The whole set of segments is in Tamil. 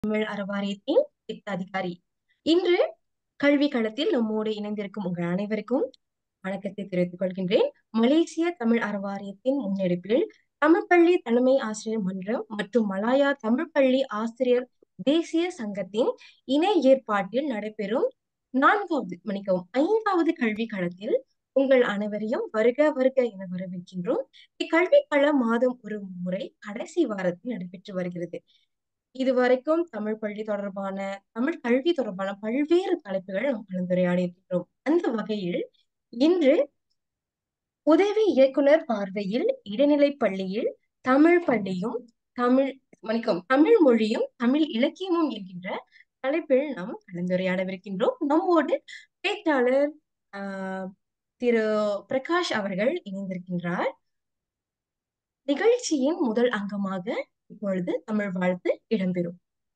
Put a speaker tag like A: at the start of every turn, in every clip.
A: தமிழ் அறவாரியத்தின் திட்ட அதிகாரி இன்று கல்வி களத்தில் நம்மோடு இணைந்திருக்கும் உங்கள் அனைவருக்கும் வணக்கத்தை தெரிவித்துக் கொள்கின்றேன் மலேசிய தமிழ் அறவாரியத்தின் முன்னெடுப்பில் தமிழ் பள்ளி தலைமை ஆசிரியர் மன்றம் மற்றும் மலாயா தமிழ் பள்ளி ஆசிரியர் தேசிய சங்கத்தின் இணை ஏற்பாட்டில் நடைபெறும் நான்காவது மன்னிக்கவும் ஐந்தாவது கல்வி களத்தில் உங்கள் அனைவரையும் வருக வருக என வரவேற்கின்றோம் இக்கல்வி கள மாதம் ஒரு முறை கடைசி வாரத்தில் நடைபெற்று வருகிறது இதுவரைக்கும் தமிழ் பள்ளி தொடர்பான தமிழ் கல்வி தொடர்பான பல்வேறு தலைப்புகள் நாம் கலந்துரையாடி இருக்கிறோம் அந்த வகையில் இன்று உதவி இயக்குனர் பார்வையில் இடைநிலை பள்ளியில் தமிழ் பள்ளியும் தமிழ் மன்னிக்கும் தமிழ் மொழியும் தமிழ் இலக்கியமும் என்கின்ற தலைப்பில் நாம் கலந்துரையாடவிருக்கின்றோம் நம்மோடு பேச்சாளர் ஆஹ் திரு பிரகாஷ் அவர்கள் இணைந்திருக்கின்றார் நிகழ்ச்சியின் முதல் அங்கமாக இப்பொழுது தமிழ் வாழ்த்து இடம்பெறும்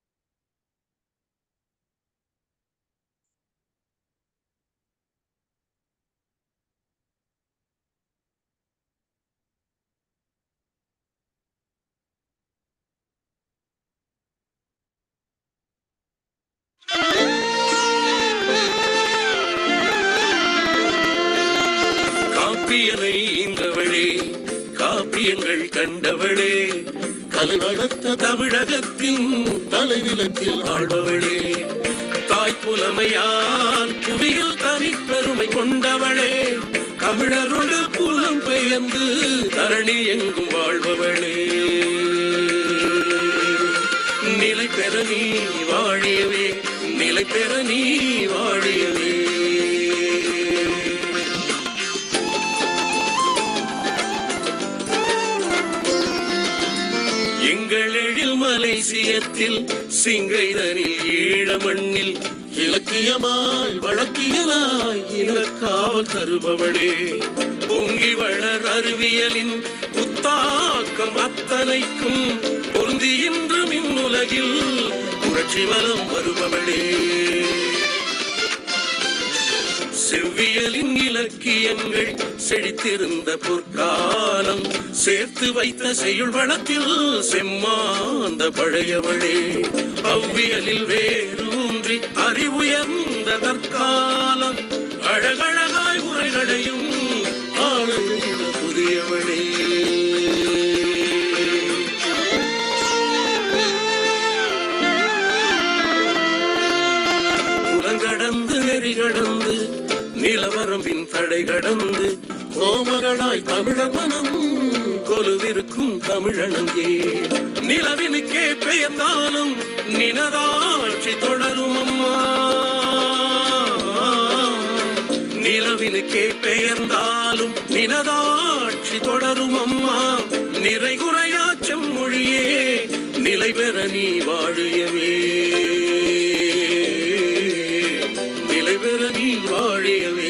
B: காப்பியனை ஈன்றவளே காப்பியங்கள் கண்டவளே கலை வளர்த்த தமிழகத்தின் தலைவிலத்தில் ஆழ்பவளே தாய்ப்புலமையால் புவியில் தனிப்பெருமை கொண்டவளே தமிழரோடு புலம் பெயர்ந்து தரணி எங்கும் வாழ்பவளே நிலை பெற நீ வாழியவே நிலை பெற நீ வாழியவே எங்கள் எழில் மலேசியத்தில் சிங்கைதனில் ஈழ மண்ணில் இலக்கியமாய் வழக்கியலாய் இலக்காவல் தருபவளே பொங்கி வளர் அறிவியலின் புத்தாக்கம் அத்தனைக்கும் பொருந்தி இன்று மின்னுலகில் புரட்சி வலம் வருபவளே செவ்வியலின் இலக்கியங்கள் செழித்திருந்த பொற்காலம் சேர்த்து வைத்த செய்யுள் வளத்தில் செம்மாந்த பழையவளே அவ்வியலில் வேரூன்றி அறிவுயர்ந்த தற்காலம் அழகழகாய் உரைகளையும் ஆளுகின்ற புதியவளே புலங்கடந்து நெறி கடந்து நிலவரம்பின் தடை கடந்து கோமகளாய் தமிழர் மனம் கொலுவிருக்கும் தமிழனங்கே நிலவினுக்கே பெயர்ந்தாலும் நினதாட்சி தொடரும் அம்மா நிலவினுக்கே பெயர்ந்தாலும் நினதாட்சி தொடரும் அம்மா நிறைகுறையாச்சம் மொழியே நிலை பெற நீ வாழியவே நிலை பெற நீ வாழியவே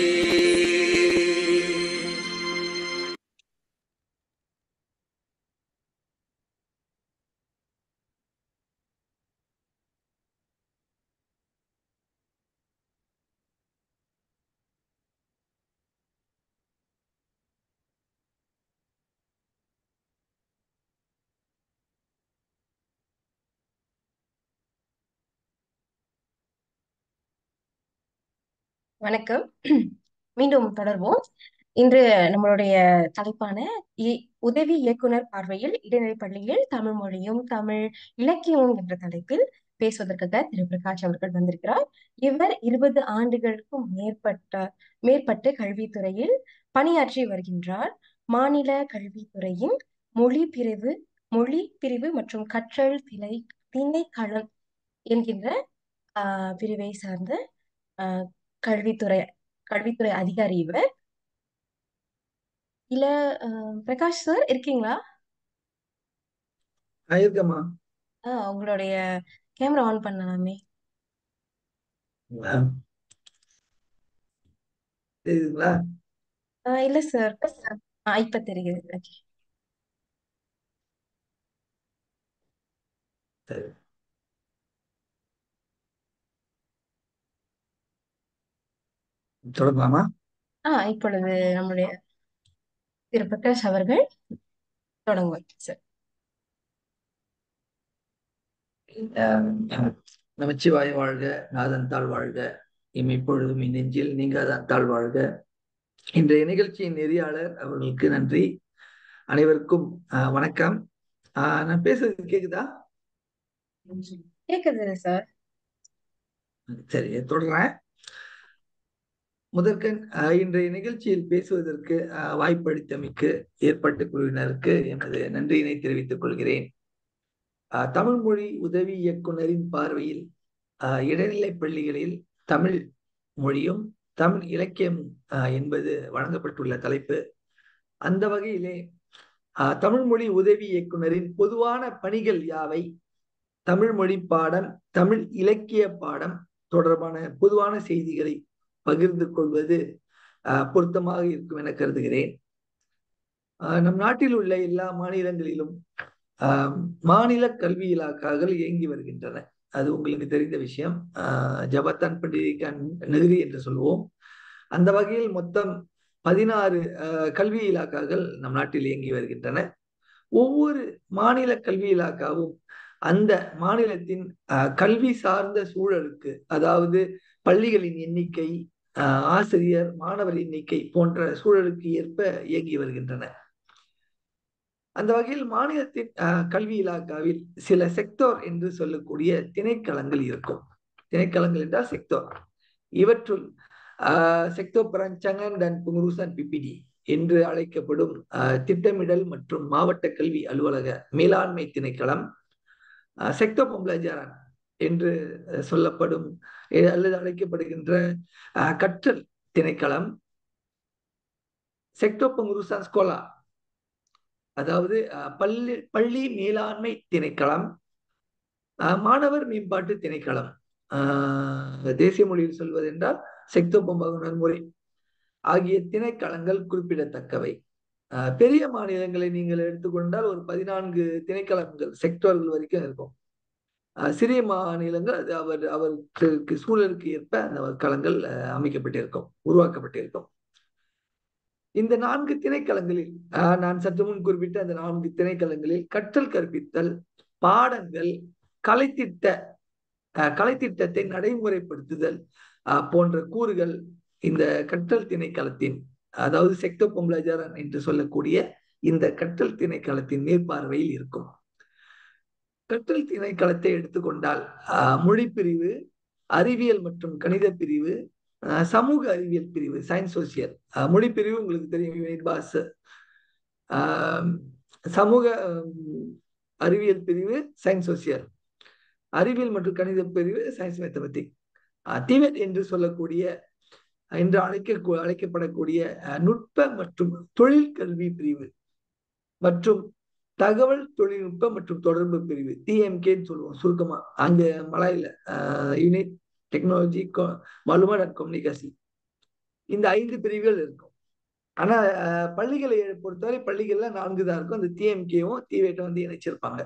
A: வணக்கம் மீண்டும் தொடர்வோம் இன்று நம்மளுடைய தலைப்பான இ- உதவி இயக்குனர் பார்வையில் இடைநிலை பள்ளியில் தமிழ் மொழியும் தமிழ் இலக்கியமும் என்ற தலைப்பில் பேசுவதற்காக திரு பிரகாஷ் அவர்கள் வந்திருக்கிறார் இவர் இருபது ஆண்டுகளுக்கும் மேற்பட்ட மேற்பட்டு கல்வித்துறையில் பணியாற்றி வருகின்றார் மாநில கல்வித்துறையின் மொழி பிரிவு மொழி பிரிவு மற்றும் கற்றல் திணை திணைக்களம் என்கின்ற ஆஹ் பிரிவை சார்ந்த ஆஹ் கல்வித்துறை கல்வித்துறை அதிகாரி இவர் இல்ல ஆஹ் பிரகாஷ் சார் இருக்கீங்களா
C: ஆ, இருக்கேம்மா
A: ஆஹ் உங்களுடைய கேமரா ஆன் பண்ணலாமே
C: தெரியுதுங்களா
A: ஆஹ் இல்ல சார் ஆஹ் இப்ப தெரியுது ஓகே
C: சரி தொடங்கலாமா
A: ஆஹ் இப்பொழுது நம்முடைய திரு பிரகாஷ் அவர்கள் தொடங்குவார் சார்
C: அஹ் நமச்சிவாய வாழ்க நாதன் தாழ் வாழ்க இமைப்பொழுதும் நெஞ்சில் நீங்காதான் தாழ் வாழ்க இன்றைய நிகழ்ச்சியின் நெறியாளர் அவர்களுக்கு நன்றி அனைவருக்கும் அஹ், வணக்கம் அஹ், நான் பேசுறது கேக்குதா
A: கேக்குது சார்
C: சரி தொடர்றேன் முதற்கண் அஹ், இன்றைய நிகழ்ச்சியில் பேசுவதற்கு அஹ், வாய்ப்பளித்தமைக்கு ஏற்பட்ட குழுவினருக்கு எனது நன்றியினை தெரிவித்துக் கொள்கிறேன் அஹ், தமிழ் மொழி உதவி இயக்குனரின் பார்வையில் அஹ், இடைநிலைப் பள்ளிகளில் தமிழ் மொழியும் தமிழ் இலக்கியம் அஹ், என்பது வழங்கப்பட்டுள்ள தலைப்பு அந்த வகையிலே அஹ், தமிழ் மொழி உதவி இயக்குனரின் பொதுவான பணிகள் யாவை தமிழ் மொழி பாடம் தமிழ் இலக்கிய பாடம் தொடர்பான பொதுவான செய்திகளை பகிர்ந்து கொள்வது அஹ், பொருத்தமாக இருக்கும் என கருதுகிறேன் அஹ், நம் நாட்டில் உள்ள எல்லா மாநிலங்களிலும் அஹ், மாநில கல்வி இலாக்காக்கள் இயங்கி வருகின்றன அது உங்களுக்கு தெரிந்த விஷயம் அஹ், ஜபத்தான் பண்டிகைக்கான் நெகிரி என்று சொல்வோம் அந்த வகையில் மொத்தம் பதினாறு அஹ், கல்வி இலாக்காக்கள் நம் நாட்டில் இயங்கி வருகின்றன ஒவ்வொரு மாநில கல்வி இலாக்காவும் அந்த மாநிலத்தின் அஹ், கல்வி சார்ந்த சூழலுக்கு அதாவது பள்ளிகளின் எண்ணிக்கை அஹ், ஆசிரியர் மாணவர் எண்ணிக்கை போன்ற சூழலுக்கு ஏற்ப இயங்கி வருகின்றன அந்த வகையில் மாநிலத்தின் அஹ், கல்வி இலாக்காவில் சில செக்டோர் என்று சொல்லக்கூடிய திணைக்களங்கள் இருக்கும் திணைக்களங்கள் என்றால் செக்டோர் இவற்றுள் செக்டோ பரஞ்சங்கன் அண்ட் புங்குருசன் பிபிடி என்று அழைக்கப்படும் அஹ், திட்டமிடல் மற்றும் மாவட்ட கல்வி அலுவலக மேலாண்மை திணைக்களம் செக்டோ பொம்பளஜாரன் என்று அஹ், சொல்லப்படும் எ- அல்லது அழைக்கப்படுகின்ற அஹ், கற்றல் திணைக்களம் செக்டோ பொங்குருசன் ஸ்கோலா அதாவது அஹ், பள்ளி பள்ளி மேலாண்மை திணைக்களம் அஹ், மாணவர் மேம்பாட்டு திணைக்களம் அஹ், தேசிய மொழியில் சொல்வதென்றால் செக்டோ பொம்பகுணர் முறை ஆகிய திணைக்களங்கள் குறிப்பிடத்தக்கவை அஹ், பெரிய மாநிலங்களை நீங்கள் எடுத்துக்கொண்டால் ஒரு பதினான்கு திணைக்களங்கள் செக்டர்கள் வரைக்கும் இருக்கும் அஹ், சிறிய மாநிலங்கள் அது அவர் அவருக்கு சூழலுக்கு ஏற்ப அந்த களங்கள் அஹ், அமைக்கப்பட்டிருக்கும் உருவாக்கப்பட்டிருக்கும் இந்த நான்கு திணைக்களங்களில் அஹ், நான் சற்று முன் குறிப்பிட்ட அந்த நான்கு திணைக்களங்களில் கற்றல் கற்பித்தல் பாடங்கள் கலைத்திட்ட அஹ், கலைத்திட்டத்தை நடைமுறைப்படுத்துதல் அஹ், போன்ற கூறுகள் இந்த கற்றல் திணைக்களத்தின் அதாவது செக்டோ பொம்பளஜாரன் என்று சொல்லக்கூடிய இந்த கற்றல் திணைக்களத்தின் மேற்பார்வையில் இருக்கும் கற்றல் திணைக்களத்தை எடுத்துக்கொண்டால் அஹ், மொழி பிரிவு அறிவியல் மற்றும் கணித பிரிவு அஹ், சமூக அறிவியல் பிரிவு சயின்ஸ் சோசியல் மொழி பிரிவு உங்களுக்கு தெரியும் யூனிட் பாஸ் ஆஹ், சமூக ஹம், அறிவியல் பிரிவு சயின்ஸ் சோசியல் அறிவியல் மற்றும் கணித பிரிவு சயின்ஸ் மேத்தமெட்டிக் டிவெட் என்று சொல்லக்கூடிய என்று அழைக்க அழைக்கப்படக்கூடிய அஹ், நுட்ப மற்றும் தொழில் கல்வி பிரிவு மற்றும் தகவல் தொழில்நுட்ப மற்றும் தொடர்பு பிரிவு டிஎம்கேன்னு சொல்லுவோம் சுருக்கமா அங்க மலையில யூனிட் டெக்னாலஜி மலுமன் அண்ட் கம்யூனிகேஷன் இந்த ஐந்து பிரிவுகள் இருக்கும் ஆனா அஹ், பள்ளிகளை பொறுத்தவரை பள்ளிகள்ல நான்கு தான் இருக்கும் அந்த டிஎம்கேவும் டிவேட்டும் வந்து இணைச்சிருப்பாங்க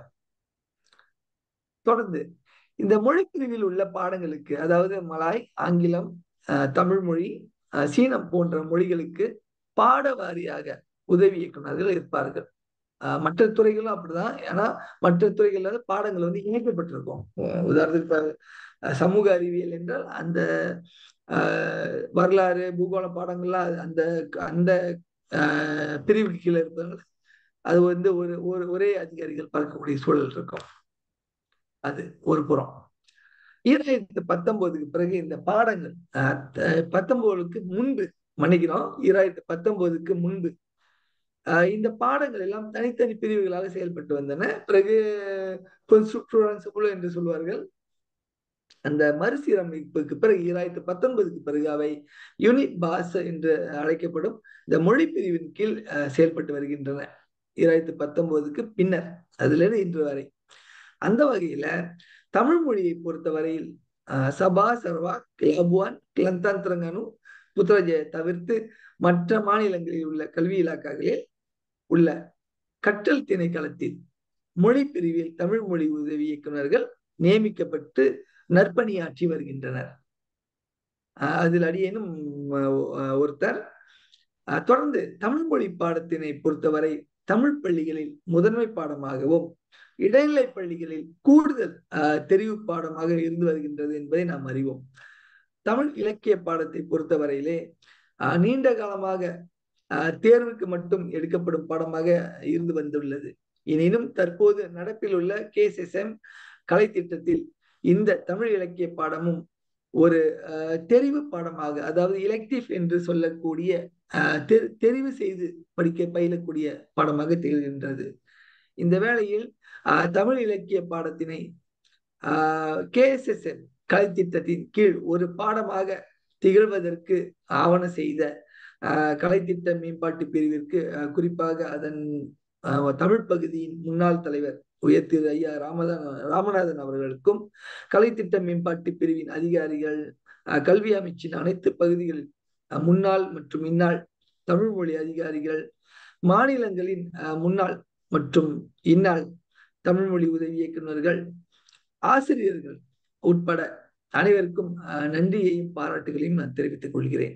C: தொடர்ந்து இந்த மொழி பிரிவில் உள்ள பாடங்களுக்கு அதாவது மலாய் ஆங்கிலம் அஹ், தமிழ் மொழி அஹ், சீனம் போன்ற மொழிகளுக்கு பாட வாரியாக உதவி இயக்குனர்கள் இருப்பார்கள் அஹ், மற்ற துறைகளும் அப்படிதான் ஏன்னா மற்ற துறைகள்ல வந்து பாடங்கள் வந்து இணைக்கப்பட்டிருக்கும் அஹ், உதாரணத்துக்கு இப்ப, அஹ், சமூக அறிவியல் என்றால் அந்த அஹ், வரலாறு பூகோள பாடங்கள்லாம் அந்த அந்த அஹ், பிரிவுக்கு கீழே இருப்பவர்கள் அது வந்து ஒரு ஒரு ஒரே அதிகாரிகள் பார்க்கக்கூடிய சூழல் இருக்கும் அது ஒரு புறம் ஈராயிரத்தி பத்தொன்பதுக்கு பிறகு இந்த பாடங்கள் அஹ், த- பத்தொன்பதுக்கு முன்பு மன்னிக்கிறோம் ஈராயிரத்தி பத்தொன்பதுக்கு முன்பு அஹ், இந்த பாடங்கள் எல்லாம் தனித்தனி பிரிவுகளாக செயல்பட்டு வந்தன பிறகு ஸ்டூடெண்ட்ஸ் குழு என்று சொல்வார்கள் அந்த மறுசீரமைப்புக்கு பிறகு ஈராயிரத்தி பத்தொன்பதுக்கு பிறகு அவை யூனிட் பாஸ் என்று அழைக்கப்படும் இந்த மொழி பிரிவின் கீழ் அஹ், செயல்பட்டு வருகின்றன ஈராயிரத்தி பத்தொன்பதுக்கு பின்னர் அதிலிருந்து இன்று வரை அந்த வகையில தமிழ் மொழியை பொறுத்தவரையில் அஹ், சபா சர்வா கிளபுவான் கிளந்தாந்திரங்கனு புத்திரஜய தவிர்த்து மற்ற மாநிலங்களில் உள்ள கல்வி இலாக்காக்களில் உள்ள கற்றல் திணைக்களத்தில் மொழி பிரிவில் தமிழ் மொழி உதவி இயக்குனர்கள் நியமிக்கப்பட்டு நற்பணியாற்றி வருகின்றனர் அஹ், அதில் அடியேனும் அஹ், ஒருத்தர் அஹ், தொடர்ந்து தமிழ் மொழி பாடத்தினை பொறுத்தவரை தமிழ் பள்ளிகளில் முதன்மை பாடமாகவும் இடைநிலை பள்ளிகளில் கூடுதல் ஆஹ், தெரிவு பாடமாக இருந்து வருகின்றது என்பதை நாம் அறிவோம் தமிழ் இலக்கிய பாடத்தை பொறுத்தவரையிலே ஆஹ், நீண்ட காலமாக ஆஹ், தேர்வுக்கு மட்டும் எடுக்கப்படும் பாடமாக இருந்து வந்துள்ளது எனினும் தற்போது நடப்பில் உள்ள கேஎஸ்எஸ்எம் கலை திட்டத்தில் இந்த தமிழ் இலக்கிய பாடமும் ஒரு ஆஹ், தெரிவு பாடமாக அதாவது எலெக்டிவ் என்று சொல்லக்கூடிய ஆஹ், தெ- தெரிவு செய்து படிக்க பயிலக்கூடிய பாடமாக திகழ்கின்றது இந்த வேளையில் ஆஹ், தமிழ் இலக்கிய பாடத்தினை கேஎஸ்எஸ்எம் கலைத்திட்டத்தின் கீழ் ஒரு பாடமாக திகழ்வதற்கு ஆவண செய்த ஆஹ், கலைத்திட்ட மேம்பாட்டு பிரிவிற்கு ஆஹ், குறிப்பாக அதன் ஆஹ், தமிழ் பகுதியின் முன்னாள் தலைவர் உயர் திரு ஐயா ராமதான் ராமநாதன் அவர்களுக்கும் கலைத்திட்ட மேம்பாட்டு பிரிவின் அதிகாரிகள் ஆஹ், கல்வி அமைச்சின் அனைத்து பகுதிகளில் ஆஹ், முன்னாள் மற்றும் இந்நாள் தமிழ் மொழி அதிகாரிகள் மாநிலங்களின் ஆஹ், முன்னாள் மற்றும் இந்நாள் தமிழ் மொழி உதவி இயக்குநர்கள் ஆசிரியர்கள் உட்பட அனைவருக்கும் ஆஹ், நன்றியையும் பாராட்டுகளையும் நான் தெரிவித்துக் கொள்கிறேன்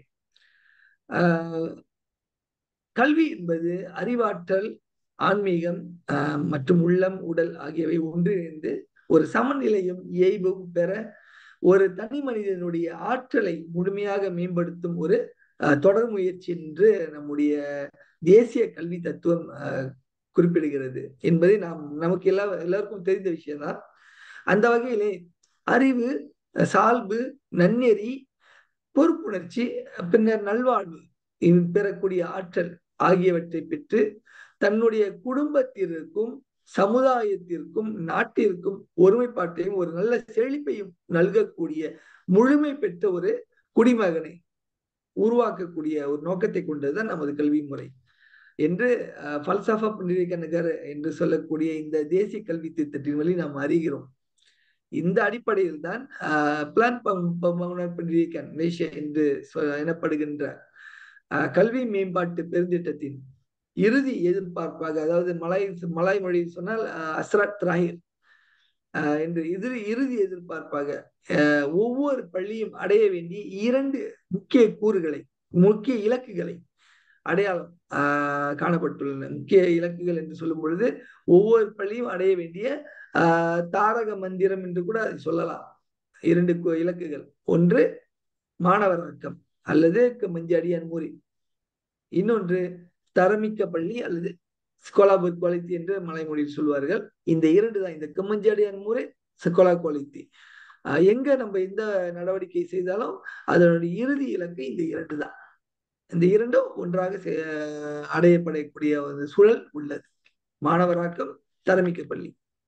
C: ஆஹ், கல்வி என்பது அறிவாற்றல் ஆன்மீகம் ஆஹ், மற்றும் உள்ளம் உடல் ஆகியவை ஒன்றிணைந்து ஒரு சமநிலையும் இயல்பும் பெற ஒரு தனி மனிதனுடைய ஆற்றலை முழுமையாக மேம்படுத்தும் ஒரு ஆஹ், தொடர் முயற்சி என்று நம்முடைய தேசிய கல்வி தத்துவம் ஆஹ், குறிப்பிடுகிறது என்பதை நாம் நமக்கு எல்லா எல்லாருக்கும் தெரிந்த விஷயம்தான் அந்த வகையிலே அறிவு சால்பு நன்னெறி பொறுப்புணர்ச்சி பின்னர் நல்வாழ்வு இது பெறக்கூடிய ஆற்றல் ஆகியவற்றை பெற்று தன்னுடைய குடும்பத்திற்கும் சமுதாயத்திற்கும் நாட்டிற்கும் ஒருமைப்பாட்டையும் ஒரு நல்ல செழிப்பையும் நல்கக்கூடிய முழுமை பெற்ற ஒரு குடிமகனை உருவாக்கக்கூடிய ஒரு நோக்கத்தை கொண்டதுதான் நமது கல்வி முறை என்று பல்சஃபா புண்டிரிக நகர் என்று சொல்லக்கூடிய இந்த தேசிய கல்வி திட்டத்தின் வழி நாம் அறிகிறோம் இந்த அடிப்படையில் தான் பிளான் புண்டிரிகன் நேஷியா என்று சொ- எனப்படுகின்ற ஆஹ், கல்வி மேம்பாட்டு பெருந்திட்டத்தின் இறுதி எதிர்பார்ப்பாக அதாவது மலாய் மலாய் மொழியில் சொன்னால் ஆஹ், அஸ்ராத் திராஹிர் ஆஹ், என்று இறுதி இறுதி எதிர்பார்ப்பாக ஆஹ், ஒவ்வொரு பள்ளியும் அடைய வேண்டிய இரண்டு முக்கிய கூறுகளை முக்கிய இலக்குகளை அடையாளம் ஆஹ், காணப்பட்டுள்ளன முக்கிய இலக்குகள் என்று சொல்லும் பொழுது ஒவ்வொரு பள்ளியும் அடைய வேண்டிய ஆஹ், தாரக மந்திரம் என்று கூட அதை சொல்லலாம் இரண்டு கு- இலக்குகள் ஒன்று மாணவராக்கம் அல்லது மஞ்சு அடியான் மூரி இன்னொன்று தரமிக்க பள்ளி அல்லது ஸ்கோலாபுர் குவாலிட்டி என்று மலைமொழியில் சொல்வார்கள் இந்த இரண்டு தான் இந்த கம்மஞ்சி அடியான் மூரை ஸ்கோலா குவாலிட்டி எங்க நம்ம எந்த நடவடிக்கை செய்தாலும் அதனுடைய இறுதி இலக்கு இந்த இரண்டு தான் இந்த இரண்டும் ஒன்றாக சே- அடையப்படக்கூடிய ஒரு சூழல் உள்ளது மாணவராக்கம் தரமிக்க பள்ளி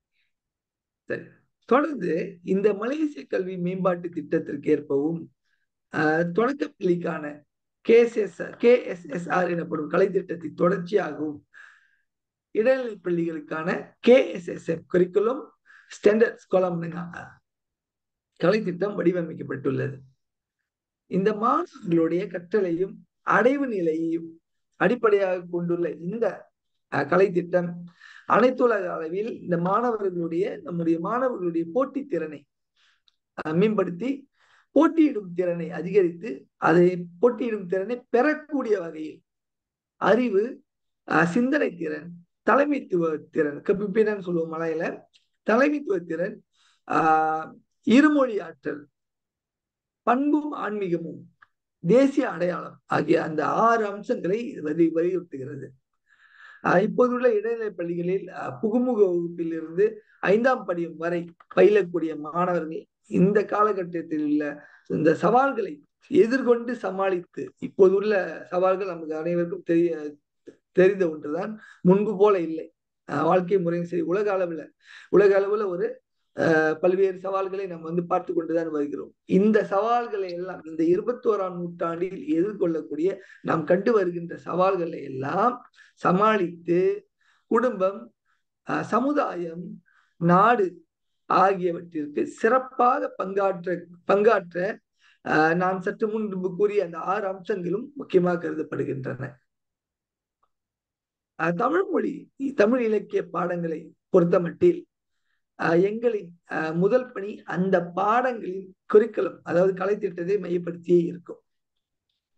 C: சரி தொடர்ந்து இந்த மலேசிய கல்வி மேம்பாட்டு திட்டத்திற்கு ஏற்பவும் ஆஹ், தொடக்க பள்ளிக்கான கேஎஸ்எஸ் கேஎஸ்எஸ்ஆர் எனப்படும் கலை திட்டத்தை தொடர்ச்சியாகவும் இடைநிலை பள்ளிகளுக்கான கேஎஸ்எஸ்எம் கரிக்குலம் ஸ்டாண்டர்ட் ஸ்கோலம் கலை திட்டம் வடிவமைக்கப்பட்டுள்ளது இந்த மாணவர்களுடைய கற்றலையும் அடைவு நிலையையும் அடிப்படையாக கொண்டுள்ள இந்த அஹ், கலை திட்டம் அனைத்துலக அளவில் இந்த மாணவர்களுடைய நம்முடைய மாணவர்களுடைய போட்டித் திறனை அஹ், மேம்படுத்தி போட்டியிடும் திறனை அதிகரித்து அதை போட்டியிடும் திறனை பெறக்கூடிய வகையில் அறிவு அஹ், சிந்தனை திறன் தலைமைத்துவ திறன் கபிப்பினன்னு சொல்லுவோம் மலையில தலைமைத்துவ திறன் ஆஹ் இருமொழி ஆற்றல் பண்பும் ஆன்மீகமும் தேசிய அடையாளம் ஆகிய அந்த ஆறு அம்சங்களை வலி வலியுறுத்துகிறது ஆஹ் இப்போதுள்ள இடைநிலை பள்ளிகளில் ஆஹ் புகுமுக வகுப்பில் இருந்து ஐந்தாம் படியும் வரை பயிலக்கூடிய மாணவர்கள் இந்த காலகட்டத்தில் உள்ள இந்த சவால்களை எதிர்கொண்டு சமாளித்து இப்போதுள்ள சவால்கள் நமக்கு அனைவருக்கும் தெரிய தெரிந்த ஒன்றுதான் முன்பு போல இல்லை ஆஹ் வாழ்க்கை முறையும் சரி உலக அளவுல உலக அளவுல ஒரு ஆஹ் பல்வேறு சவால்களை நம்ம வந்து பார்த்து கொண்டுதான் வருகிறோம் இந்த சவால்களை எல்லாம் இந்த இருபத்தோராம் நூற்றாண்டில் எதிர்கொள்ளக்கூடிய நாம் கண்டு வருகின்ற சவால்களை எல்லாம் சமாளித்து குடும்பம் ஆஹ் சமுதாயம் நாடு ஆகியவற்றிற்கு சிறப்பாக பங்காற்ற பங்காற்ற ஆஹ் நான் சற்று முன்பு கூறிய அந்த ஆறு அம்சங்களும் முக்கியமாக கருதப்படுகின்றன ஆஹ் தமிழ் மொழி தமிழ் இலக்கிய பாடங்களை பொறுத்தமட்டில் ஆஹ் எங்களின் ஆஹ் முதல் பணி அந்த பாடங்களின் குறிக்கலம் அதாவது கலைத்திட்டத்தை மையப்படுத்தியே இருக்கும்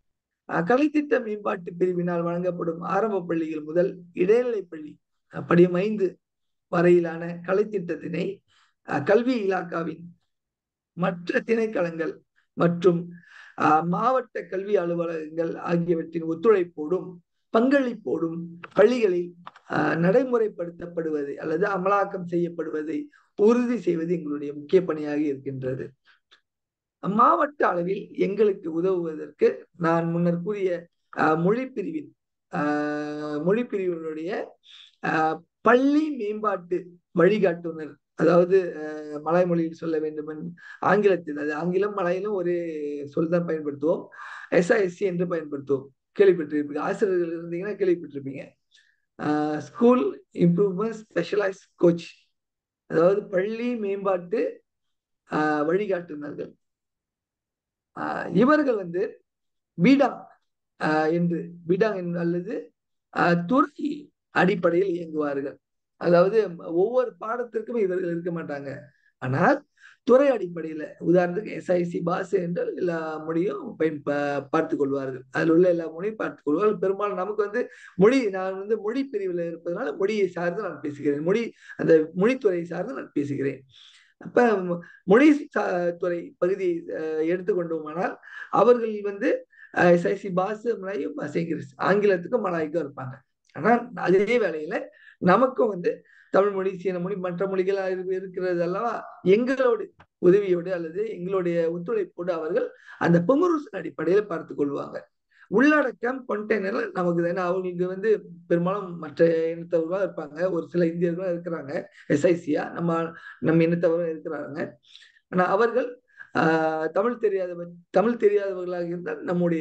C: அஹ், கலைத்திட்ட மேம்பாட்டு பிரிவினால் வழங்கப்படும் ஆரம்ப பள்ளிகள் முதல் இடைநிலை பள்ளி அஹ், படியம் ஐந்து வரையிலான கலைத்திட்டத்தினை அஹ், கல்வி இலாக்காவின் மற்ற திணைக்களங்கள் மற்றும் அஹ், மாவட்ட கல்வி அலுவலகங்கள் ஆகியவற்றின் ஒத்துழைப்போடும் பங்களிப்போடும் பள்ளிகளில் அஹ், நடைமுறைப்படுத்தப்படுவது அல்லது அமலாக்கம் செய்யப்படுவதை உறுதி செய்வது எங்களுடைய முக்கிய பணியாக இருக்கின்றது மாவட்ட அளவில் எங்களுக்கு உதவுவதற்கு நான் முன்னர் கூறிய அஹ், மொழி பிரிவின் அஹ், மொழி பிரிவினுடைய அஹ், பள்ளி மேம்பாட்டு வழிகாட்டுனர் அதாவது அஹ், மலாய் மொழியில் சொல்ல வேண்டும் ஆங்கிலத்தில் அது ஆங்கிலம் மலையிலும் ஒரே சொல் தான் பயன்படுத்துவோம் எஸ்ஐஎஸ்சி என்று பயன்படுத்துவோம் கேள்விப்பட்டிருப்பீங்க ஆசிரியர்கள் இருந்தீங்கன்னா கேள்விப்பட்டிருப்பீங்க ஸ்கூல் இம்ப்ரூவ்மெண்ட் ஸ்பெஷலைஸ் கோச் அதாவது பள்ளி மேம்பாட்டு ஆஹ், வழிகாட்டுனர்கள் ஆஹ், இவர்கள் வந்து பீடாங் ஆஹ், என்று பீடாங் என்று அல்லது ஆஹ், துறை அடிப்படையில் இயங்குவார்கள் அதாவது ஒவ்வொரு பாடத்திற்கும் இவர்கள் இருக்க மாட்டாங்க ஆனால் துறை அடிப்படையில உதாரணத்துக்கு எஸ்ஐசி பாஸ் என்றால் எல்லா மொழியும் பயன் பா- பார்த்துக் கொள்வார்கள் அதில் உள்ள எல்லா மொழியும் பார்த்துக் கொள்வார்கள் பெரும்பாலும் நமக்கு வந்து மொழி நான் வந்து மொழி பிரிவில் இருப்பதனால மொழியை சார்ந்து நான் பேசுகிறேன் மொழி அந்த மொழித்துறையை சார்ந்து நான் பேசுகிறேன் அப்ப மொ- மொழி சா- துறை பகுதியை அஹ், எடுத்துக்கொண்டோமானால் அவர்கள் வந்து எஸ்ஐசி பாஸ் மலாயும் சேங்கிரிஸ் ஆங்கிலத்துக்கும் மலாய்க்கும் இருப்பாங்க ஆனால் அதே வேளையில நமக்கும் வந்து தமிழ் மொழி சீன மொழி மற்ற மொழிகள் இரு- இருக்கிறது அல்லவா எங்களோடு உதவியோடு அல்லது எங்களுடைய ஒத்துழைப்போடு அவர்கள் அந்த பொங்குருசன் அடிப்படையில் பார்த்துக் கொள்வாங்க உள்ளடக்கம் கொண்டெய்னர் நமக்கு தானே அவங்களுக்கு வந்து பெரும்பாலும் மற்ற இனத்தவர்களாக இருப்பாங்க ஒரு சில இந்தியர்களும் இருக்கிறாங்க எஸ்ஐசியா நம்ம நம்ம இனத்தவரும் இருக்கிறாங்க ஆனா அவர்கள் ஆஹ், தமிழ் தெரியாதவர் தமிழ் தெரியாதவர்களாக இருந்தால் நம்முடைய